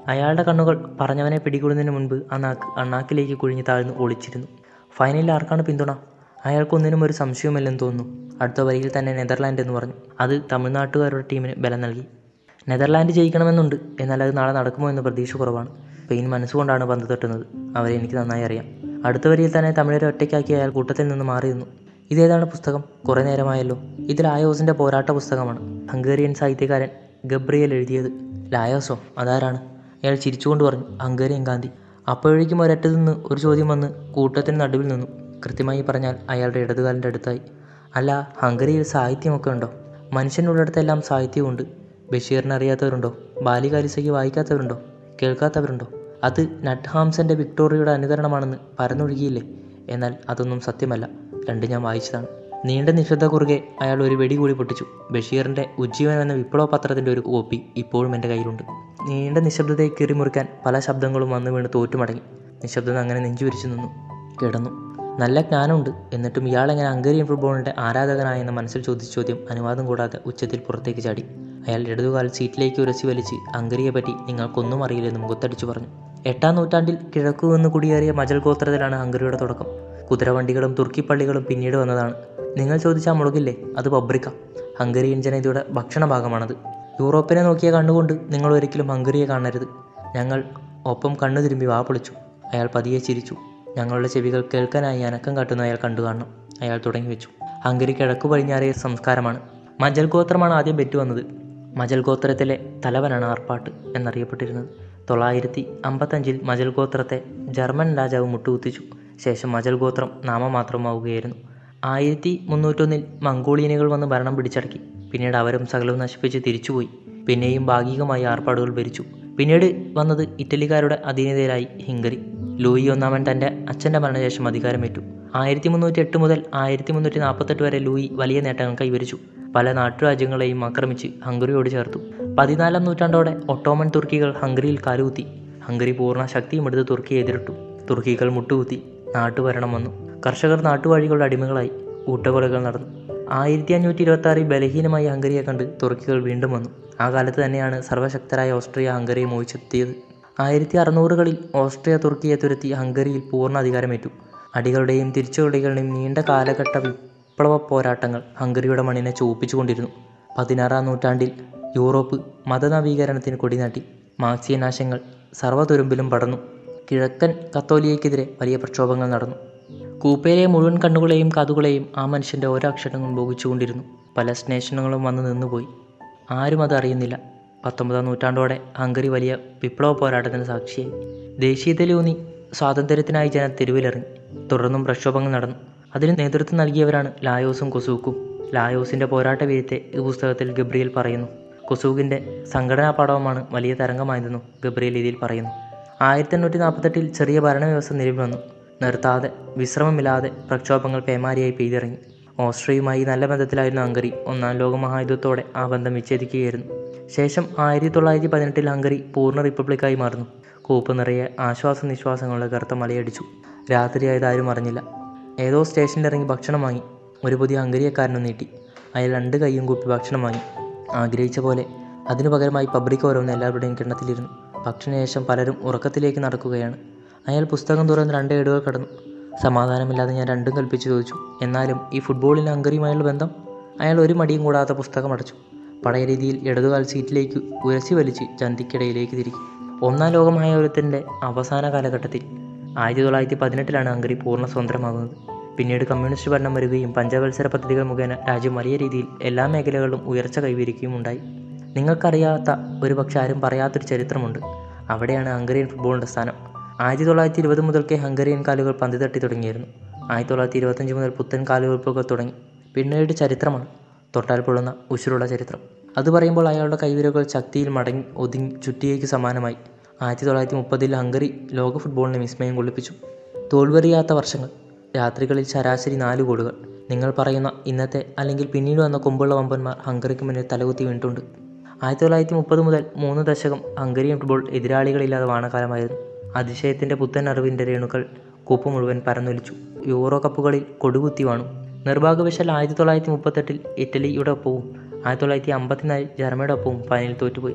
അയാളുടെ കണ്ണുകൾ പറഞ്ഞവനെ പിടികൂടുന്നതിന് മുൻപ് ആ നാക്ക് അണ്ണാക്കിലേക്ക് കുഴിഞ്ഞു താഴ്ന്ന് ഒളിച്ചിരുന്നു ഫൈനലിൽ ആർക്കാണ് പിന്തുണ അയാൾക്കൊന്നിനും ഒരു സംശയവുമില്ലെന്ന് തോന്നുന്നു അടുത്ത വരിയിൽ തന്നെ നെതർലാൻഡ് എന്ന് പറഞ്ഞു അത് തമിഴ്നാട്ടുകാരുടെ ടീമിന് ബലം നൽകി നെതർലാൻഡ് ജയിക്കണമെന്നുണ്ട് എന്നാൽ അത് നാളെ നടക്കുമോ എന്ന പ്രതീക്ഷ കുറവാണ് സ്പെയിൻ മനസ്സുകൊണ്ടാണ് പന്ത് തട്ടുന്നത് അവരെ എനിക്ക് നന്നായി അറിയാം അടുത്ത വരിയിൽ തന്നെ തമിഴരെ ഒറ്റയ്ക്കാക്കി അയാൾ കൂട്ടത്തിൽ നിന്ന് മാറി നിന്നു ഇതേതാണ് പുസ്തകം കുറേ നേരമായല്ലോ ഇത് ലായോസിൻ്റെ പോരാട്ട പുസ്തകമാണ് ഹംഗേറിയൻ സാഹിത്യകാരൻ ഗബ്രിയൽ എഴുതിയത് ലായോസോ അതാരാണ് അയാൾ ചിരിച്ചുകൊണ്ട് പറഞ്ഞു ഹംഗേറിയൻ ഗാന്ധി അപ്പോഴേക്കും ഒരറ്റത്തു നിന്ന് ഒരു ചോദ്യം വന്ന് കൂട്ടത്തിന് നടുവിൽ നിന്നു കൃത്യമായി പറഞ്ഞാൽ അയാളുടെ ഇടതുകാലിൻ്റെ അടുത്തായി അല്ല ഹംഗറിയിൽ സാഹിത്യമൊക്കെ ഉണ്ടോ മനുഷ്യൻ്റെ ഉള്ളിടത്തെല്ലാം സാഹിത്യമുണ്ട് ബഷീറിനെ അറിയാത്തവരുണ്ടോ ബാലികാലിസയ്ക്ക് വായിക്കാത്തവരുണ്ടോ കേൾക്കാത്തവരുണ്ടോ അത് നട്ട് ഹാംസന്റെ വിക്ടോറിയയുടെ അനുകരണമാണെന്ന് പരന്നൊഴുകിയില്ലേ എന്നാൽ അതൊന്നും സത്യമല്ല രണ്ട് ഞാൻ വായിച്ചതാണ് നീണ്ട നിശബ്ദ കുറുകെ അയാൾ ഒരു വെടി കൂടി പൊട്ടിച്ചു ബഷീറിന്റെ ഉജ്ജീവനം എന്ന വിപ്ലവ പത്രത്തിന്റെ ഒരു കോപ്പി ഇപ്പോഴും എൻ്റെ കയ്യിലുണ്ട് നീണ്ട നിശബ്ദതയെ കീറിമുറിക്കാൻ പല ശബ്ദങ്ങളും വന്നു വീണ് തോറ്റുമടങ്ങി നിശബ്ദത അങ്ങനെ നെഞ്ചുവിരിച്ചു നിന്നു കിടന്നു നല്ല ജ്ഞാനമുണ്ട് എന്നിട്ടും ഇയാളെങ്ങനെ ഹംഗേറിയൻ ഫുട്ബോളിൻ്റെ ആരാധകനായെന്ന മനസ്സിൽ ചോദിച്ച ചോദ്യം അനുവാദം കൂടാതെ ഉച്ചത്തിൽ പുറത്തേക്ക് ചാടി അയാൾ ഇടതുകാൽ സീറ്റിലേക്ക് ഉരസി വലിച്ച് ഹംഗറിയെ പറ്റി നിങ്ങൾക്കൊന്നും അറിയില്ലെന്ന് മുഖത്തടിച്ചു പറഞ്ഞു എട്ടാം നൂറ്റാണ്ടിൽ കിഴക്കു നിന്ന് കുടിയേറിയ മജൽ ഗോത്രത്തിലാണ് ഹംഗറിയുടെ തുടക്കം കുതിരവണ്ടികളും തുർക്കി പള്ളികളും പിന്നീട് വന്നതാണ് നിങ്ങൾ ചോദിച്ചാൽ മുളകില്ലേ അത് പബ്രിക്ക ഹംഗറിയൻ ജനതയുടെ ഭക്ഷണ ഭാഗമാണത് യൂറോപ്പിനെ നോക്കിയ കണ്ണുകൊണ്ട് നിങ്ങൾ ഒരിക്കലും ഹംഗറിയെ കാണരുത് ഞങ്ങൾ ഒപ്പം കണ്ണു തിരുമ്പി വാ പൊളിച്ചു അയാൾ പതിയെ ചിരിച്ചു ഞങ്ങളുടെ ചെവികൾ കേൾക്കാനായി അനക്കം കാട്ടുന്ന അയാൾ കണ്ടു കാണണം അയാൾ തുടങ്ങി വെച്ചു ഹംഗറി കിഴക്കു പടിഞ്ഞാറിയ സംസ്കാരമാണ് മജൽ ഗോത്രമാണ് ആദ്യം പെറ്റുവന്നത് മജൽ ഗോത്രത്തിലെ തലവനാണ് ആർപ്പാട്ട് എന്നറിയപ്പെട്ടിരുന്നത് തൊള്ളായിരത്തി അമ്പത്തഞ്ചിൽ മജൽ ഗോത്രത്തെ ജർമ്മൻ രാജാവ് മുട്ടുകുത്തിച്ചു ശേഷം മജൽ ഗോത്രം നാമമാത്രമാവുകയായിരുന്നു ആയിരത്തി മുന്നൂറ്റൊന്നിൽ മംഗോളിയനുകൾ വന്ന് ഭരണം പിടിച്ചടക്കി പിന്നീട് അവരും സകലവും നശിപ്പിച്ച് തിരിച്ചുപോയി പിന്നെയും ഭാഗികമായി ആർപ്പാടുകൾ ഭരിച്ചു പിന്നീട് വന്നത് ഇറ്റലിക്കാരുടെ അധീനതയിലായി ഹിംഗറി ലൂയി ഒന്നാമൻ തൻ്റെ അച്ഛൻ്റെ മരണശേഷം അധികാരമേറ്റു ആയിരത്തി മുന്നൂറ്റി എട്ട് മുതൽ ആയിരത്തി മുന്നൂറ്റി നാൽപ്പത്തെട്ട് വരെ ലൂയി വലിയ നേട്ടങ്ങൾ കൈവരിച്ചു പല നാട്ടുരാജ്യങ്ങളെയും ആക്രമിച്ച് ഹംഗറിയോട് ചേർത്തു പതിനാലാം നൂറ്റാണ്ടോടെ ഒട്ടോമൻ തുർക്കികൾ ഹംഗറിയിൽ കാലുകുത്തി ഹംഗറി പൂർണ്ണ ശക്തിയും എടുത്ത് തുർക്കിയെ എതിരിട്ടു തുർക്കികൾ മുട്ടുകുത്തി നാട്ടുഭരണം വന്നു കർഷകർ നാട്ടുവഴികളുടെ അടിമകളായി ഊട്ടകൊലകൾ നടന്നു ആയിരത്തി അഞ്ഞൂറ്റി ഇരുപത്തി ആറിൽ ബലഹീനമായി ഹംഗറിയെ കണ്ട് തുർക്കികൾ വീണ്ടും വന്നു ആ കാലത്ത് തന്നെയാണ് സർവശക്തരായ ഓസ്ട്രിയ ഹംഗറിയെ മോഹിച്ചെത്തിയത് ആയിരത്തി അറുന്നൂറുകളിൽ ഓസ്ട്രിയ തുർക്കിയെ തുരത്തി ഹംഗറിയിൽ പൂർണ്ണ അധികാരമേറ്റു അടികളുടെയും തിരിച്ചുകളികളുടെയും നീണ്ട കാലഘട്ട വിപ്ലവ പോരാട്ടങ്ങൾ ഹംഗറിയുടെ മണ്ണിനെ ചുവപ്പിച്ചുകൊണ്ടിരുന്നു പതിനാറാം നൂറ്റാണ്ടിൽ യൂറോപ്പ് മതനവീകരണത്തിന് കൊടിനാട്ടി മാർക്സിയൻ ആശയങ്ങൾ സർവ്വതുരുമ്പിലും പടർന്നു കിഴക്കൻ കത്തോലിയയ്ക്കെതിരെ വലിയ പ്രക്ഷോഭങ്ങൾ നടന്നു കൂപ്പയിലെ മുഴുവൻ കണ്ണുകളെയും കാതുകളെയും ആ മനുഷ്യൻ്റെ ഓരോ അക്ഷരങ്ങളും ഭോഗിച്ചുകൊണ്ടിരുന്നു പല സ്റ്റേഷനുകളും വന്ന് നിന്നുപോയി ആരും അത് അറിയുന്നില്ല പത്തൊമ്പതാം നൂറ്റാണ്ടോടെ ഹംഗറി വലിയ വിപ്ലവ പോരാട്ടത്തിന് സാക്ഷിയായി ദേശീയതയിലൂന്നി സ്വാതന്ത്ര്യത്തിനായി ജനം തെരുവിലിറങ്ങി തുടർന്നും പ്രക്ഷോഭങ്ങൾ നടന്നു അതിന് നേതൃത്വം നൽകിയവരാണ് ലായോസും കൊസൂക്കും ലായോസിൻ്റെ പോരാട്ട വീര്യത്തെ ഈ പുസ്തകത്തിൽ ഗബ്രിയേൽ പറയുന്നു കൊസൂക്കിൻ്റെ സംഘടനാ പാഠവുമാണ് വലിയ തരംഗമായതെന്നും ഗബ്രിയേൽ ഇതിൽ പറയുന്നു ആയിരത്തി എണ്ണൂറ്റി നാൽപ്പത്തെട്ടിൽ ചെറിയ ഭരണവ്യവസ്ഥ നിലവിൽ വന്നു നിർത്താതെ വിശ്രമമില്ലാതെ പ്രക്ഷോഭങ്ങൾ പേമാരിയായി പെയ്തിറങ്ങി ഓസ്ട്രിയയുമായി നല്ല ബന്ധത്തിലായിരുന്ന ഹംഗറി ഒന്നാം ലോകമഹായുദ്ധത്തോടെ ആ ബന്ധം വിച്ഛേദിക്കുകയായിരുന്നു ശേഷം ആയിരത്തി തൊള്ളായിരത്തി പതിനെട്ടിൽ ഹംഗറി പൂർണ്ണ റിപ്പബ്ലിക്കായി മാറുന്നു കൂപ്പ് നിറയെ ആശ്വാസ നിശ്വാസങ്ങളുടെ കറുത്ത മലയടിച്ചു രാത്രിയായത് ആരും അറിഞ്ഞില്ല ഏതോ സ്റ്റേഷനിലിറങ്ങി ഭക്ഷണം വാങ്ങി ഒരു പുതിയ ഹംഗരിയക്കാരനും നീട്ടി അയാൾ രണ്ട് കൈയും കൂപ്പി ഭക്ഷണം വാങ്ങി ആഗ്രഹിച്ച പോലെ അതിനു പകരമായി പബ്ലിക് ഓരോന്ന് എല്ലാവരുടെയും കിണ്ണത്തിലിരുന്നു ഭക്ഷണശേഷം പലരും ഉറക്കത്തിലേക്ക് നടക്കുകയാണ് അയാൾ പുസ്തകം തുറന്ന് രണ്ട് ഏടുകൾ കടന്നു സമാധാനമില്ലാതെ ഞാൻ രണ്ടും കൽപ്പിച്ചു ചോദിച്ചു എന്നാലും ഈ ഫുട്ബോളിന് ഹംഗറിയുമായുള്ള ബന്ധം അയാൾ ഒരു മടിയും കൂടാതെ പുസ്തകം അടച്ചു പഴയ രീതിയിൽ ഇടതുകാൽ സീറ്റിലേക്ക് ഉരസി വലിച്ച് ചന്തിക്കിടയിലേക്ക് തിരികെ ഒന്നാം ലോകമഹായുദ്ധത്തിൻ്റെ അവസാന കാലഘട്ടത്തിൽ ആയിരത്തി തൊള്ളായിരത്തി പതിനെട്ടിലാണ് ഹംഗറി പൂർണ്ണ സ്വതന്ത്രമാകുന്നത് പിന്നീട് കമ്മ്യൂണിസ്റ്റ് ഭരണം വരികയും പഞ്ചവത്സര പദ്ധതികൾ മുഖേന രാജ്യം വലിയ രീതിയിൽ എല്ലാ മേഖലകളിലും ഉയർച്ച കൈവരിക്കുകയും ഉണ്ടായി നിങ്ങൾക്കറിയാത്ത ഒരുപക്ഷെ ആരും പറയാത്തൊരു ചരിത്രമുണ്ട് അവിടെയാണ് ഹംഗറിയൻ ഫുട്ബോളിൻ്റെ സ്ഥാനം ആയിരത്തി തൊള്ളായിരത്തി ഇരുപത് മുതൽക്കേ ഹംഗറിയൻ കാലുകൾ പന്ത് തട്ടി തുടങ്ങിയിരുന്നു ആയിരത്തി തൊള്ളായിരത്തി ഇരുപത്തഞ്ച് മുതൽ പുത്തൻ കാലുവെപ്പുകൾ തുടങ്ങി പിന്നീട് ചരിത്രമാണ് തൊട്ടാൽ പൊള്ളുന്ന ഉശിരുള്ള ചരിത്രം അത് പറയുമ്പോൾ അയാളുടെ കൈവിരലുകൾ ശക്തിയിൽ മടങ്ങി ഒതുങ്ങി ചുറ്റിയേക്ക് സമാനമായി ആയിരത്തി തൊള്ളായിരത്തി മുപ്പതിൽ ഹംഗറി ലോക ഫുട്ബോളിനെ വിസ്മയം കൊള്ളിപ്പിച്ചു തോൽവറിയാത്ത വർഷങ്ങൾ രാത്രികളിൽ ശരാശരി നാല് ഗോളുകൾ നിങ്ങൾ പറയുന്ന ഇന്നത്തെ അല്ലെങ്കിൽ പിന്നീട് വന്ന കൊമ്പുള്ള വമ്പന്മാർ ഹംഗറിക്ക് മുന്നിൽ തലകുത്തി വീണിട്ടുണ്ട് ആയിരത്തി തൊള്ളായിരത്തി മുപ്പത് മുതൽ മൂന്ന് ദശകം ഹംഗറിയൻ ഫുട്ബോൾ എതിരാളികളില്ലാതെ വാണകാലമായിരുന്നു അതിശയത്തിൻ്റെ പുത്തൻ അറിവിൻ്റെ രേണുക്കൾ കൂപ്പ് മുഴുവൻ പരന്നൊലിച്ചു യൂറോ കപ്പുകളിൽ കൊടുകുത്തി വാണു നിർഭാഗ്യവശാൽ ആയിരത്തി തൊള്ളായിരത്തി മുപ്പത്തെട്ടിൽ ഇറ്റലിയുടെ ഒപ്പവും ആയിരത്തി തൊള്ളായിരത്തി അമ്പത്തിനാലിൽ ജർമ്മയുടെ ഒപ്പവും ഫൈനലിൽ തോറ്റുപോയി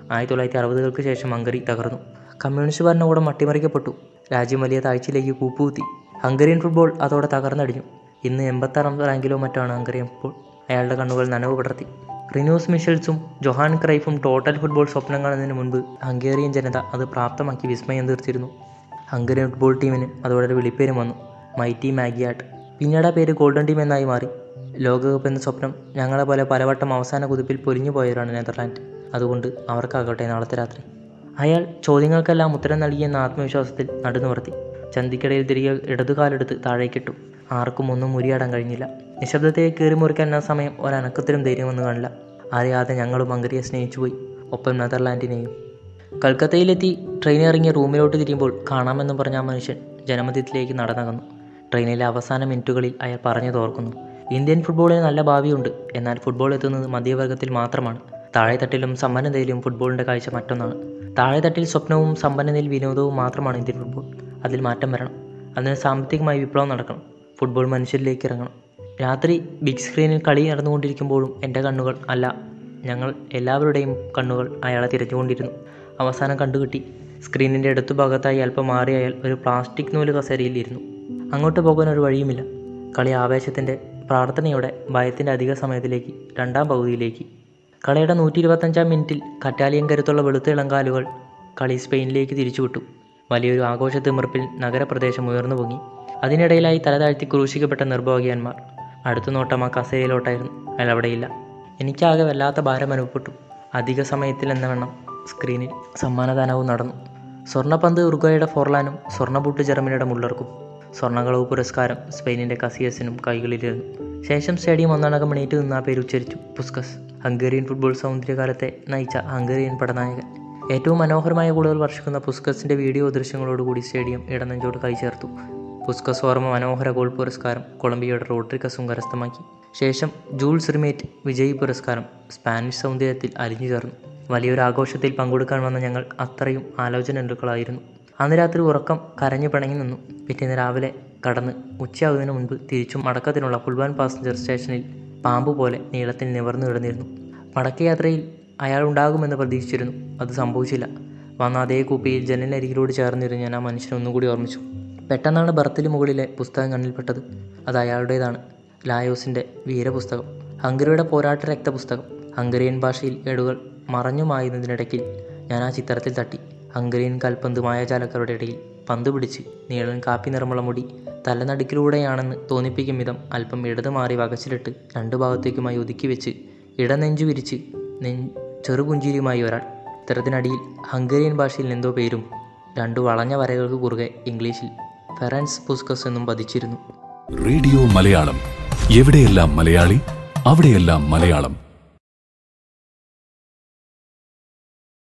ആയിരത്തി തൊള്ളായിരത്തി അറുപതുകൾക്ക് ശേഷം ഹംഗറി തകർന്നു കമ്മ്യൂണിസ്റ്റ് ഭരണകൂടം അട്ടിമറിക്കപ്പെട്ടു രാജ്യം വലിയ താഴ്ചയിലേക്ക് കൂപ്പുകുത്തി ഹംഗറിയൻ ഫുട്ബോൾ അതോടെ തകർന്നടിഞ്ഞു ഇന്ന് എൺപത്താറാം റാങ്കിലോ മറ്റാണ് ഹംഗറിയൻ ഫുട്ബോൾ അയാളുടെ കണ്ണുകൾ നനവ് പടർത്തി റിനൂസ് മിഷൽസും ജൊഹാൻ ക്രൈഫും ടോട്ടൽ ഫുട്ബോൾ സ്വപ്നം കാണുന്നതിന് മുൻപ് ഹംഗേറിയൻ ജനത അത് പ്രാപ്തമാക്കി വിസ്മയം തീർത്തിരുന്നു ഹംഗറിയൻ ഫുട്ബോൾ ടീമിന് അതോടെ ഒരു വിളിപ്പേരും വന്നു മൈറ്റി മാഗിയാട്ട് പിന്നീട് ആ പേര് ഗോൾഡൻ ടീം എന്നായി മാറി ലോകകപ്പ് എന്ന സ്വപ്നം ഞങ്ങളെ പോലെ പലവട്ടം അവസാന കുതിപ്പിൽ പൊലിഞ്ഞു പോയവരാണ് നെതർലാൻഡ് അതുകൊണ്ട് അവർക്കാകട്ടെ നാളത്തെ രാത്രി അയാൾ ചോദ്യങ്ങൾക്കെല്ലാം ഉത്തരം നൽകിയെന്ന ആത്മവിശ്വാസത്തിൽ നടുനിവർത്തി ചന്തിക്കിടയിൽ തിരികെ ഇടതുകാലെടുത്ത് താഴേക്കിട്ടു ആർക്കും ഒന്നും മുരിയാടാൻ കഴിഞ്ഞില്ല നിശബ്ദത്തെ കീറി മുറിക്കാൻ ആ സമയം ഒരനക്കത്തിലും ധൈര്യമൊന്നും കാണില്ല അറിയാതെ ഞങ്ങളും ഹംഗറിയെ സ്നേഹിച്ചുപോയി ഒപ്പം നെതർലാൻഡിനെയും കൽക്കത്തയിലെത്തി ട്രെയിൻ ഇറങ്ങിയ റൂമിലോട്ട് തിരിയുമ്പോൾ കാണാമെന്ന് പറഞ്ഞ ആ മനുഷ്യൻ ജനമധ്യത്തിലേക്ക് നടന്നകന്നു ട്രെയിനിലെ അവസാന മിനിറ്റുകളിൽ അയാൾ പറഞ്ഞു തോർക്കുന്നു ഇന്ത്യൻ ഫുട്ബോളിന് നല്ല ഭാവിയുണ്ട് എന്നാൽ ഫുട്ബോൾ എത്തുന്നത് മധ്യവർഗത്തിൽ മാത്രമാണ് താഴെത്തട്ടിലും സമ്പന്നതയിലും ഫുട്ബോളിൻ്റെ കാഴ്ച മറ്റൊന്നാണ് താഴെത്തട്ടിൽ സ്വപ്നവും സമ്പന്നതയിൽ വിനോദവും മാത്രമാണ് ഇന്ത്യൻ ഫുട്ബോൾ അതിൽ മാറ്റം വരണം അതിന് സാമ്പത്തികമായി വിപ്ലവം നടക്കണം ഫുട്ബോൾ മനുഷ്യരിലേക്ക് ഇറങ്ങണം രാത്രി ബിഗ് സ്ക്രീനിൽ കളി നടന്നുകൊണ്ടിരിക്കുമ്പോഴും എൻ്റെ കണ്ണുകൾ അല്ല ഞങ്ങൾ എല്ലാവരുടെയും കണ്ണുകൾ അയാളെ തിരഞ്ഞുകൊണ്ടിരുന്നു അവസാനം കണ്ടുകിട്ടി സ്ക്രീനിൻ്റെ അടുത്ത ഭാഗത്തായി അല്പം മാറി അയാൾ ഒരു പ്ലാസ്റ്റിക് നൂല് കസേരയിൽ ഇരുന്നു അങ്ങോട്ട് പോകാൻ ഒരു വഴിയുമില്ല കളി ആവേശത്തിൻ്റെ പ്രാർത്ഥനയോടെ ഭയത്തിൻ്റെ അധിക സമയത്തിലേക്ക് രണ്ടാം പകുതിയിലേക്ക് കളിയുടെ നൂറ്റി ഇരുപത്തഞ്ചാം മിനിറ്റിൽ കറ്റാലിയൻ കരുത്തുള്ള വെളുത്ത ഇളങ്കാലുകൾ കളി സ്പെയിനിലേക്ക് തിരിച്ചുവിട്ടു വലിയൊരു ആഘോഷത്തിമിർപ്പിൽ നഗരപ്രദേശം ഉയർന്നു പൊങ്ങി അതിനിടയിലായി തലതാഴ്ത്തി ക്രൂശിക്കപ്പെട്ട നിർഭാഗ്യന്മാർ അടുത്ത നോട്ടം ആ കസേരയിലോട്ടായിരുന്നു അയാൾ അവിടെയില്ല എനിക്കാകെ വല്ലാത്ത ഭാരം അനുഭവപ്പെട്ടു അധിക സമയത്തിൽ എന്ന വണ്ണം സ്ക്രീനിൽ സമ്മാനദാനവും നടന്നു സ്വർണ്ണപന്ത് ഉറുഗ്വയുടെ ഫോർലാനും സ്വർണ്ണബൂട്ട് ജർമ്മനിയുടെ മുള്ളർക്കും സ്വർണ്ണകളവ് പുരസ്കാരം സ്പെയിനിൻ്റെ കസിയസിനും കൈകളിലിരുന്നു ശേഷം സ്റ്റേഡിയം ഒന്നടങ്കം എണീറ്റ് നിന്ന് ആ പേര് ഉച്ചരിച്ചു പുസ്കസ് ഹംഗേറിയൻ ഫുട്ബോൾ സൗന്ദര്യകാലത്തെ നയിച്ച ഹംഗേറിയൻ പടനായകൻ ഏറ്റവും മനോഹരമായ കൂടുതൽ വർഷിക്കുന്ന പുസ്കസിൻ്റെ വീഡിയോ ദൃശ്യങ്ങളോടുകൂടി സ്റ്റേഡിയം ഇടനെഞ്ചോട് കൈ ചേർത്തു പുസ്കസ് ഓർമ്മ മനോഹര ഗോൾ പുരസ്കാരം കൊളംബിയയുടെ റോഡ്രിക്കസും കരസ്ഥമാക്കി ശേഷം ജൂൾസ് റിമേറ്റ് വിജയ് പുരസ്കാരം സ്പാനിഷ് സൗന്ദര്യത്തിൽ അലിഞ്ഞു ചേർന്നു വലിയൊരു ആഘോഷത്തിൽ പങ്കെടുക്കാൻ വന്ന ഞങ്ങൾ അത്രയും ആലോചനകളായിരുന്നു അന്ന് രാത്രി ഉറക്കം കരഞ്ഞു പിണങ്ങി നിന്നു പിറ്റേന്ന് രാവിലെ കടന്ന് ഉച്ചയാകുന്നതിന് മുൻപ് തിരിച്ചും മടക്കത്തിനുള്ള ഫുൾവാൻ പാസഞ്ചർ സ്റ്റേഷനിൽ പാമ്പ് പോലെ നീളത്തിൽ നിവർന്നു കിടന്നിരുന്നു മടക്കയാത്രയിൽ അയാൾ ഉണ്ടാകുമെന്ന് പ്രതീക്ഷിച്ചിരുന്നു അത് സംഭവിച്ചില്ല വന്ന അതേ കൂപ്പിയിൽ ജനലരികിലോട് ചേർന്നിരുന്ന് ഞാൻ ആ മനുഷ്യനെ ഒന്നുകൂടി ഓർമ്മിച്ചു പെട്ടെന്നാണ് ബർത്തിന് മുകളിലെ പുസ്തകം കണ്ണിൽപ്പെട്ടത് അത് അയാളുടേതാണ് ലായോസിൻ്റെ വീരപുസ്തകം ഹംഗറിയുടെ പോരാട്ട രക്തപുസ്തകം ഹംഗറിയൻ ഭാഷയിൽ ഏടുകൾ മറഞ്ഞുമായുന്നതിനിടയ്ക്കിൽ ഞാൻ ആ ചിത്രത്തിൽ തട്ടി ഹംഗറിയൻ കൽപ്പന്ത് മായാജാലക്കാരുടെ ഇടയിൽ പന്ത് പിടിച്ച് നീളൻ കാപ്പി നിറമുള്ള മുടി തലനടുക്കിലൂടെയാണെന്ന് തോന്നിപ്പിക്കും വിധം അല്പം ഇടത് മാറി വകച്ചിലിട്ട് രണ്ടു ഭാഗത്തേക്കുമായി ഒതുക്കി വെച്ച് ഇടനെഞ്ചു വിരിച്ച് നെ ചെറുപുഞ്ചിരിയുമായി ഒരാൾ ചിത്രത്തിനടിയിൽ ഹംഗേറിയൻ ഭാഷയിൽ എന്തോ പേരും രണ്ടു വളഞ്ഞ വരകൾക്ക് കുറുകെ ഇംഗ്ലീഷിൽ ഫെറൻസ് പുസ്കസ് എന്നും പതിച്ചിരുന്നു റേഡിയോ മലയാളം എവിടെയെല്ലാം മലയാളി അവിടെയെല്ലാം മലയാളം